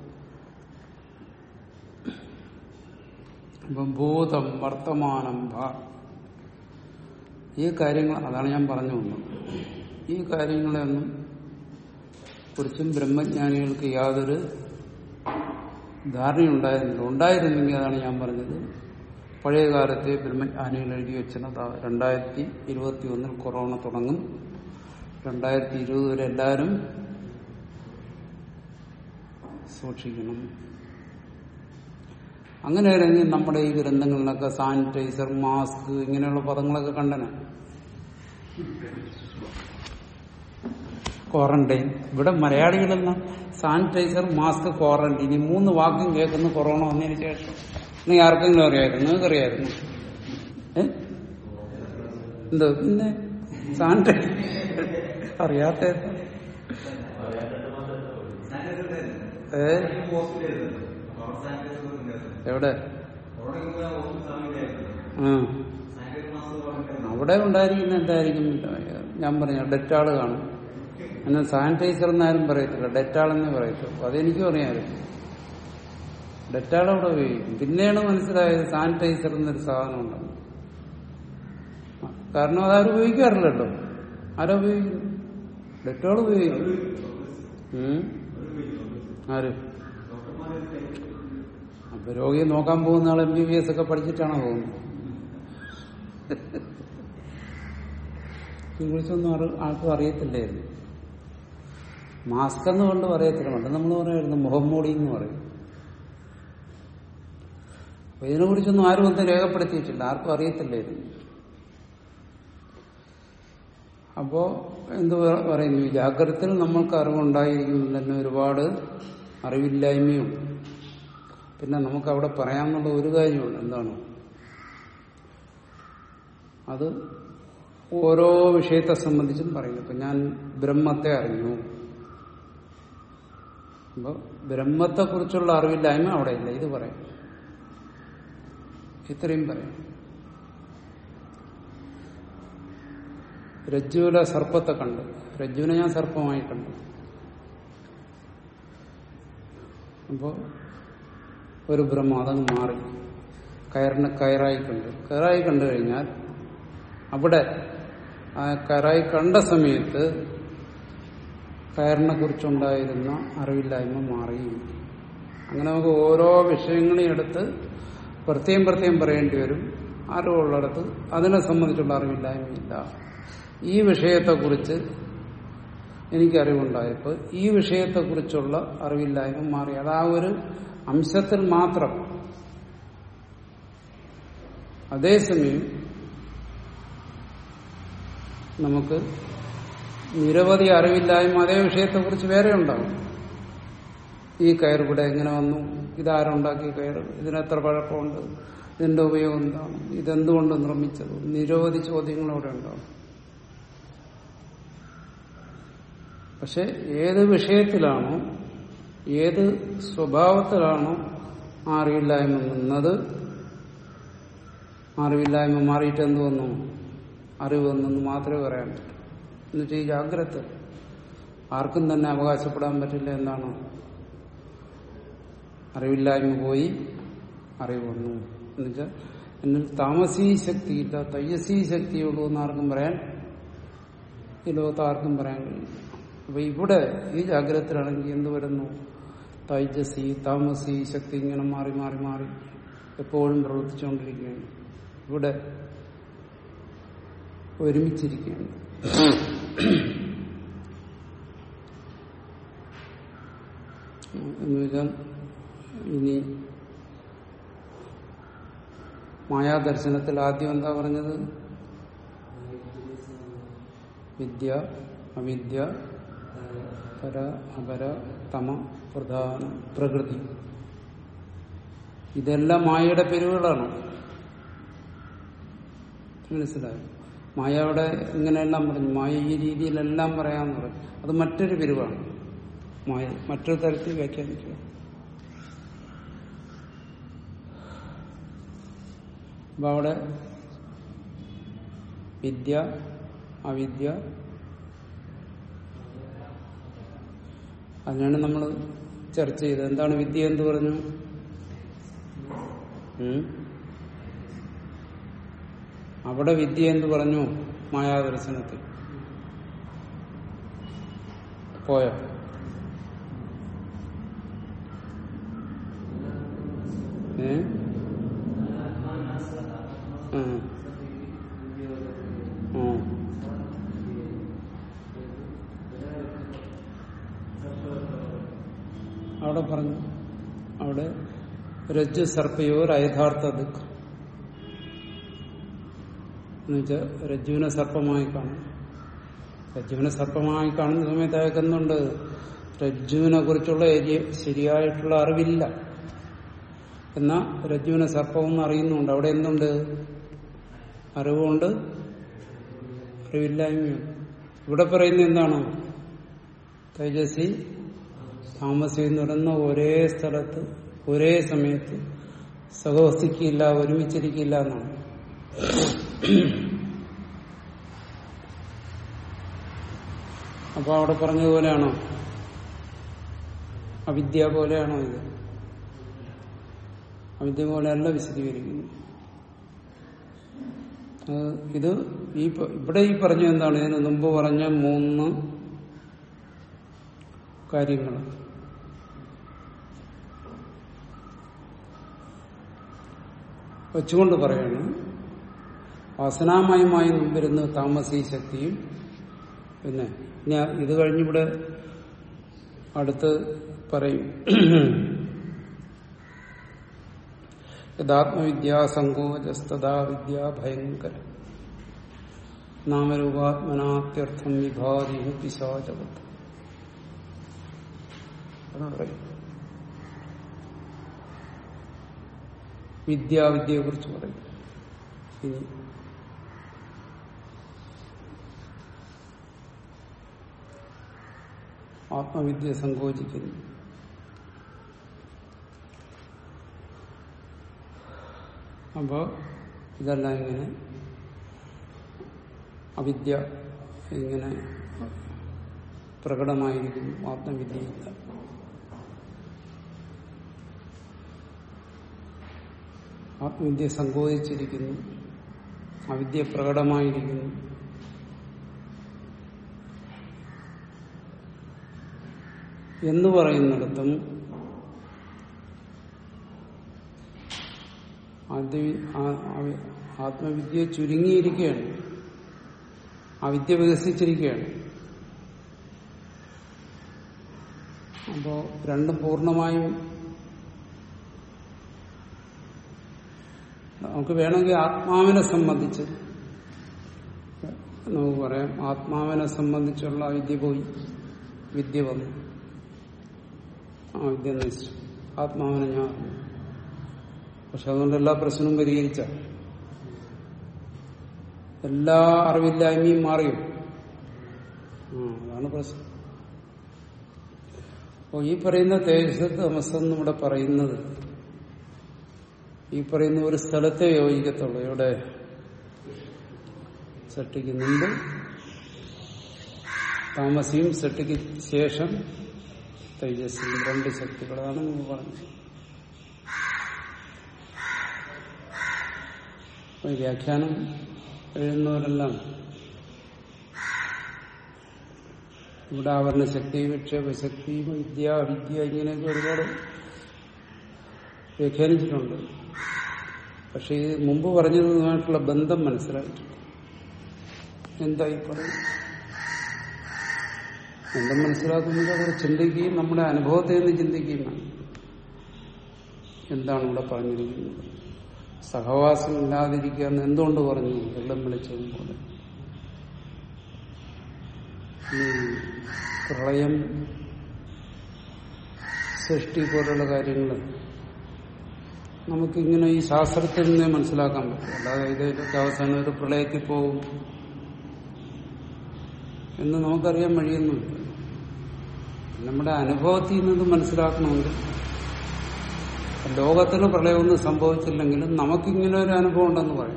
ഇപ്പം ഭൂതം വർത്തമാനം ഭാ ഈ കാര്യങ്ങൾ അതാണ് ഞാൻ പറഞ്ഞു വന്നത് ഈ കാര്യങ്ങളെയൊന്നും കുറിച്ചും ബ്രഹ്മജ്ഞാനികൾക്ക് യാതൊരു ധാരണയുണ്ടായിരുന്നില്ല ഉണ്ടായിരുന്നെങ്കിൽ അതാണ് ഞാൻ പറഞ്ഞത് പഴയ കാലത്തെ ബ്രഹ്മജ്ഞാനികൾ എഴുതി വെച്ചത് രണ്ടായിരത്തി ഇരുപത്തി ഒന്നിൽ കൊറോണ തുടങ്ങും രണ്ടായിരത്തി ഇരുപത് വരെ എല്ലാവരും സൂക്ഷിക്കണം അങ്ങനെയാണെങ്കിൽ നമ്മുടെ ഈ ഗ്രന്ഥങ്ങളിലൊക്കെ സാനിറ്റൈസർ മാസ്ക് ഇങ്ങനെയുള്ള പദങ്ങളൊക്കെ കണ്ടന ക്വാറന്റൈൻ ഇവിടെ മലയാളികളെല്ലാം സാനിറ്റൈസർ മാസ്ക് ക്വാറന്റൈൻ ഈ മൂന്ന് വാക്കും കേൾക്കുന്ന കൊറോണ വന്നതിന് ശേഷം നീ ആർക്കെങ്കിലും അറിയായിരുന്നു നിങ്ങൾക്ക് അറിയായിരുന്നു ഏ എന്തോ പിന്നെ സാനിറ്റൈസർ അറിയാത്ത ഏ എവിടെ ആ അവിടെ ഉണ്ടായിരിക്കുന്ന എന്തായിരിക്കും ഞാൻ പറഞ്ഞു ഡെറ്റാള് കാണും എന്നെ സാനിറ്റൈസർ എന്നാരും പറയത്തില്ല ഡെറ്റാൾ എന്നേ പറയത്തുള്ളൂ അതെനിക്കും അറിയാമായിരുന്നു ഡെറ്റാൾ അവിടെ ഉപയോഗിക്കും പിന്നെയാണ് മനസ്സിലായത് സാനിറ്റൈസർ എന്നൊരു സാധനം ഉണ്ടെന്ന് കാരണം അതാരും ഉപയോഗിക്കാറില്ലല്ലോ ആരാ ഉപയോഗിക്കുന്നു ഡെറ്റാൾ ഉപയോഗിക്കും ഉം. ആര് അപ്പൊ രോഗിയെ നോക്കാൻ പോകുന്ന ആൾ എം ബി ബി എസ് ഒക്കെ പഠിച്ചിട്ടാണോ പോകുന്നത് ഇതിനെക്കുറിച്ചൊന്നും അറി- ആർക്കും അറിയത്തില്ലായിരുന്നു മാസ്ക് എന്ന് കൊണ്ട് പറയത്തില്ല പണ്ട് നമ്മൾ പറയായിരുന്നു മുഖം മൂടി എന്ന് പറയും അപ്പൊ ഇതിനെക്കുറിച്ചൊന്നും ആരും ഒന്നും രേഖപ്പെടുത്തിയിട്ടില്ല ആർക്കും അറിയത്തില്ലായിരുന്നു അപ്പോ എന്ത് പ- പറയുന്നു ഈ ജാഗ്രതത്തിൽ നമ്മൾക്ക് അറിവുണ്ടായിരിക്കും തന്നെ ഒരുപാട് അറിവില്ലായ്മയുണ്ട് പിന്നെ നമുക്ക് അവിടെ പറയാമെന്നുള്ള ഒരു കാര്യമുണ്ട് എന്താണ് അത് ഓരോ വിഷയത്തെ സംബന്ധിച്ചും പറയും ഇപ്പൊ ഞാൻ ബ്രഹ്മത്തെ അറിഞ്ഞു അപ്പൊ ബ്രഹ്മത്തെക്കുറിച്ചുള്ള അറിവില്ലായ്മ അവിടെ ഇല്ല ഇത് പറയാം ഇത്രയും പറയാം രജ്ജുവിലെ സർപ്പത്തെ കണ്ടു രജ്ജുവിനെ ഞാൻ സർപ്പമായി കണ്ടു അപ്പോ ഒരു ബ്രഹ്മം അതങ്ങ് മാറി കയറിനെ കയറായി കണ്ടു കയറായി കണ്ടു കഴിഞ്ഞാൽ അവിടെ ആ കയറായി കണ്ട സമയത്ത് കയറിനെ കുറിച്ചുണ്ടായിരുന്ന അറിവില്ലായ്മ മാറി അങ്ങനെ നമുക്ക് ഓരോ വിഷയങ്ങളെയും എടുത്ത് പ്രത്യേകം പ്രത്യേകം പറയേണ്ടി വരും അറിവുള്ളിടത്ത് അതിനെ സംബന്ധിച്ചുള്ള അറിവില്ലായ്മയില്ല ഈ വിഷയത്തെക്കുറിച്ച് എനിക്ക് അറിവുണ്ടായപ്പോൾ ഈ വിഷയത്തെക്കുറിച്ചുള്ള അറിവില്ലായ്മ മാറി അത് ആ ഒരു അംശത്തിൽ മാത്രം അതേസമയം നമുക്ക് നിരവധി അറിവില്ലായ്മ അതേ വിഷയത്തെക്കുറിച്ച് വേറെ ഉണ്ടാവും ഈ കയർ ഇവിടെ എങ്ങനെ വന്നു ഇതാരുണ്ടാക്കിയ കയർ ഇതിനെത്ര പഴക്കമുണ്ട് ഇതിന്റെ ഉപയോഗം എന്താണ് ഇതെന്തുകൊണ്ട് നിർമ്മിച്ചത് നിരവധി ചോദ്യങ്ങൾ അവിടെ ഉണ്ടാവും പക്ഷെ ഏത് വിഷയത്തിലാണോ ഏത് സ്വഭാവത്തിലാണോ ആ അറിവില്ലായ്മ നിന്നത് ആ അറിവില്ലായ്മ മാറിയിട്ട് എന്ത് വന്നു അറിവ് വന്നെന്ന് മാത്രമേ പറയാൻ പറ്റൂ എന്നുവെച്ചാൽ ഈ ജാഗ്രത ആർക്കും തന്നെ അവകാശപ്പെടാൻ പറ്റില്ല എന്താണ് അറിവില്ലായ്മ പോയി അറിവ് വന്നു എന്നുവെച്ചാൽ എന്നിൽ താമസീ ശക്തിയില്ല തയ്യസീ ശക്തിയുള്ളൂ എന്ന് ആർക്കും പറയാൻ ഈ ലോകത്ത് ആർക്കും പറയാൻ കഴിയില്ല അപ്പൊ ഇവിടെ ഈ ജാഗ്രതത്തിലാണെങ്കിൽ എന്ത് വരുന്നു തൈജസി താമസി ശക്തി ഇങ്ങനെ മാറി മാറി മാറി എപ്പോഴും പ്രവർത്തിച്ചുകൊണ്ടിരിക്കുകയാണ് ഇവിടെ ഒരുമിച്ചിരിക്കുകയാണ് എന്ന് വെച്ചാൽ ഇനി മായാദർശനത്തിൽ ആദ്യം എന്താ പറഞ്ഞത് വിദ്യ അവിദ്യ പര അപര തമ പ്രധാന പ്രകൃതി ഇതെല്ലാം മായയുടെ പേരുകളാണ് മനസ്സിലായോ മായ അവിടെ ഇങ്ങനെയെല്ലാം പറഞ്ഞു മായ ഈ രീതിയിലെല്ലാം പറയാന്ന് പറഞ്ഞു അത് മറ്റൊരു പിരിവാണ് മായ മറ്റൊരു തരത്തിൽ വ്യാഖ്യാനിക്കുക അപ്പൊ അവിടെ വിദ്യ അവിദ്യ അതിനാണ് നമ്മൾ ചർച്ച ചെയ്തത് എന്താണ് വിദ്യ എന്ന് പറഞ്ഞു ഉം? അവിടെ വിദ്യ എന്ന് പറഞ്ഞു മായാദർശനത്തിൽ പോയോ ഏ ആ. ആ. അവിടെ പറഞ്ഞു അവിടെ രജ്ജു സർപ്പയോർ അയഥാർത്ഥ ദുഃഖം എന്നുവെച്ചാൽ രജ്ജുവിനെ സർപ്പമായി കാണും രജ്ജുവിനെ സർപ്പമായി കാണുന്ന സമയത്ത് അയാൾക്ക് എന്തുണ്ട് രജ്ജുവിനെ കുറിച്ചുള്ള ഏരിയ- ശരിയായിട്ടുള്ള അറിവില്ല എന്നാ രജ്ജുവിനെ സർപ്പമെന്ന് അറിയുന്നുണ്ട് അവിടെ എന്തുണ്ട് അറിവുകൊണ്ട് അറിവില്ലായ്മയുണ്ട് ഇവിടെ പറയുന്ന എന്താണ് തേജസ്വി താമസി എന്ന് പറയുന്ന ഒരേ സ്ഥലത്ത് ഒരേ സമയത്ത് സഹവസിക്കില്ല ഒരുമിച്ചിരിക്കില്ല എന്നാണ് അപ്പൊ അവിടെ പറഞ്ഞതുപോലെയാണോ അവിദ്യ പോലെയാണോ ഇത് അവിദ്യ പോലെയല്ല വിശദീകരിക്കുന്നു അത് ഇത് ഈ പ- ഇവിടെ ഈ പറഞ്ഞ എന്താണ് ഇതിന് മുമ്പ് പറഞ്ഞ മൂന്ന് കാര്യങ്ങൾ വെച്ചുകൊണ്ട് പറയാണ് വാസനാമയമായി മുമ്പിരുന്ന താമസീ ശക്തിയും പിന്നെ ഇനി ഇത് കഴിഞ്ഞിവിടെ അടുത്ത് പറയും യഥാത്മവിദ്യാ സങ്കോചസ്തഥാ വിദ്യ ഭയങ്കര നാമരൂപാത്മനാത്യർത്ഥം വിഭാതി പിശാചവത് അത് പറയും വിദ്യാവിദ്യയെ കുറിച്ച് പറയും ഇനി ആത്മവിദ്യ സങ്കോചിക്കുന്നു അപ്പോ ഇതെല്ലാം ഇങ്ങനെ അവിദ്യ ഇങ്ങനെ പ്രകടമായിരിക്കുന്നു ആത്മവിദ്യയില്ല ആത്മവിദ്യ സങ്കോചിച്ചിരിക്കുന്നു അവിദ്യ പ്രകടമായിരിക്കുന്നു എന്ന് പറയുന്നിടത്തും ആദ്യ ആ- ആ- ആത്മവിദ്യ ചുരുങ്ങിയിരിക്കുകയാണ് ആ വിദ്യ വികസിച്ചിരിക്കുകയാണ് അപ്പോ രണ്ടും പൂർണ്ണമായും നമുക്ക് വേണമെങ്കിൽ ആത്മാവിനെ സംബന്ധിച്ച് നമുക്ക് പറയാം ആത്മാവിനെ സംബന്ധിച്ചുള്ള വിദ്യ പോയി വിദ്യ വന്നു ആ വിദ്യ നശിച്ചു ആത്മാവിനെ ഞാൻ അറിഞ്ഞു. പക്ഷെ അതുകൊണ്ട് എല്ലാ പ്രശ്നവും പരിഹരിച്ച എല്ലാ അറിവില്ലായ്മയും മാറിയോ ആ അതാണ് പ്രശ്നം അപ്പോൾ ഈ പറയുന്ന തേജസ് തമസം ഇവിടെ പറയുന്നത് ഈ പറയുന്ന ഒരു സ്ഥലത്തെ യോജിക്കത്തുള്ളൂ ഇവിടെ സൃഷ്ടിക്ക് മുമ്പ് താമസിയും സൃഷ്ടിക്ക് ശേഷം തേജസ്സും രണ്ട് ശക്തികളാണ് നമ്മൾ പറഞ്ഞത് അപ്പൊ ഈ വ്യാഖ്യാനം എഴുതുന്നവരെല്ലാം ഇവിടെ ആവരണ ശക്തി വിക്ഷേപശക്തി വിദ്യ വിദ്യ ഇങ്ങനെയൊക്കെ ഒരുപാട് വ്യാഖ്യാനിച്ചിട്ടുണ്ട് പക്ഷെ ഇത് മുമ്പ് പറഞ്ഞതുമായിട്ടുള്ള ബന്ധം മനസ്സിലായിട്ടില്ല എന്തായി പറയും ബന്ധം മനസ്സിലാക്കുന്നത് അവർ ചിന്തിക്കുകയും നമ്മുടെ അനുഭവത്തെ നിന്ന് ചിന്തിക്കുകയും വേണം എന്താണ് ഇവിടെ പറഞ്ഞിരിക്കുന്നത് സഹവാസം ഇല്ലാതിരിക്കുക എന്ന് എന്തുകൊണ്ട് പറഞ്ഞു വെള്ളം വിളിച്ചതും പോലെ ഈ പ്രളയം സൃഷ്ടി പോലുള്ള കാര്യങ്ങൾ നമുക്കിങ്ങനെ ഈ ശാസ്ത്രത്തിൽ നിന്നേ മനസ്സിലാക്കാൻ പറ്റും അല്ലാതെ ഇതിലൊക്കെ അവസാനം ഒരു പ്രളയത്തിൽ പോകും എന്ന് നമുക്കറിയാൻ കഴിയുന്നുണ്ട് നമ്മുടെ അനുഭവത്തിൽ നിന്ന് മനസ്സിലാക്കണമെങ്കിൽ ലോകത്തിന് പ്രളയമൊന്നും സംഭവിച്ചില്ലെങ്കിലും നമുക്കിങ്ങനെ ഒരു അനുഭവം ഉണ്ടെന്ന് പറയും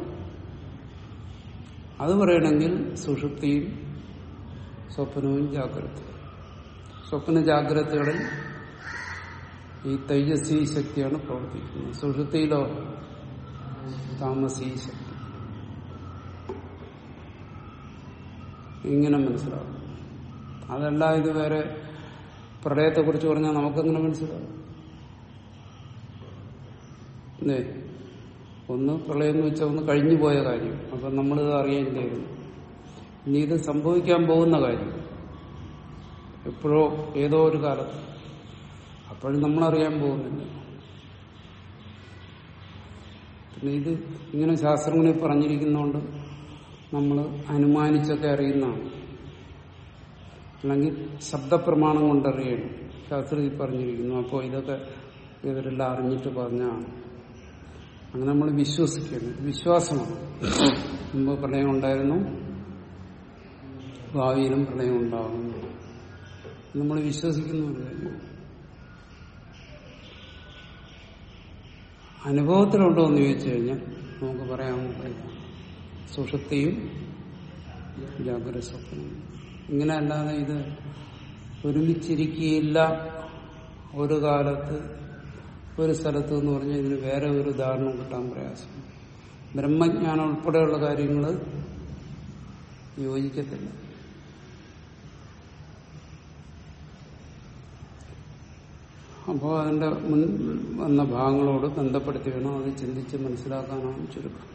അത് പറയണമെങ്കിൽ സുഷുപ്തിയും സ്വപ്നവും ജാഗ്രത സ്വപ്ന ജാഗ്രതകളിൽ ഈ തൈജസ്വീ ശക്തിയാണ് പ്രവർത്തിക്കുന്നത് സുഷുപ്തിയിലോ താമസീ ശക്തി ഇങ്ങനെ മനസ്സിലാവും അതല്ല ഇത് വേറെ പ്രളയത്തെക്കുറിച്ച് പറഞ്ഞാൽ നമുക്കെങ്ങനെ മനസ്സിലാവും അല്ലേ ഒന്ന് പ്രളയം എന്ന് വെച്ചാൽ ഒന്ന് കഴിഞ്ഞു പോയ കാര്യം അപ്പം നമ്മളിത് അറിയേണ്ടിയിരുന്നു ഇനി ഇത് സംഭവിക്കാൻ പോകുന്ന കാര്യം എപ്പോഴോ ഏതോ ഒരു കാലത്ത് അപ്പോഴും നമ്മളറിയാൻ പോകുന്നില്ല പിന്നെ ഇത് ഇങ്ങനെ ശാസ്ത്രങ്ങളിൽ പറഞ്ഞിരിക്കുന്നതുകൊണ്ട് നമ്മൾ അനുമാനിച്ചൊക്കെ അറിയുന്നതാണ് അല്ലെങ്കിൽ ശബ്ദപ്രമാണം കൊണ്ടറിയണം ശാസ്ത്രത്തിൽ പറഞ്ഞിരിക്കുന്നു അപ്പോൾ ഇതൊക്കെ ഇവരെല്ലാം അറിഞ്ഞിട്ട് പറഞ്ഞാണ് അങ്ങനെ നമ്മൾ വിശ്വസിക്കണം ഇത് വിശ്വാസമാണ് മുമ്പ് പ്രളയം ഉണ്ടായിരുന്നു ഭാവിയിലും പ്രളയം ഉണ്ടാകും നമ്മൾ വിശ്വസിക്കുന്ന ഒരു കാര്യം അനുഭവത്തിലുണ്ടോ എന്ന് ചോദിച്ചു കഴിഞ്ഞാൽ നമുക്ക് പറയാൻ സുഷുപ്തിയും ജാഗ്രത സ്വപ്നവും ഇങ്ങനെ അല്ലാതെ ഇത് ഒരുമിച്ചിരിക്കുകയില്ല ഒരു കാലത്ത് ഒരു സ്ഥലത്ത് എന്ന് പറഞ്ഞാൽ ഇതിന് വേറെ ഒരു ഉദാഹരണം കിട്ടാൻ പ്രയാസം ബ്രഹ്മജ്ഞാനം ഉൾപ്പെടെയുള്ള കാര്യങ്ങൾ യോജിക്കത്തില്ല അപ്പോൾ അതിന്റെ മുൻ വന്ന ഭാഗങ്ങളോട് ബന്ധപ്പെടുത്തി വേണം അത് ചിന്തിച്ച് മനസ്സിലാക്കാനാണ് ചുരുക്കം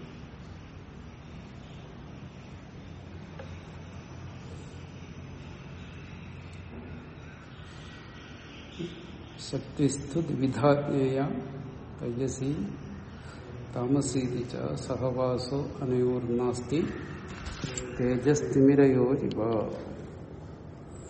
ശക്തിസ്തു വിധാജ്ഞേയ തേജസി താമസീതിച്ച സഹവാസോ അനയോർനാസ്തി തേജസ്തിമിരയോരിവ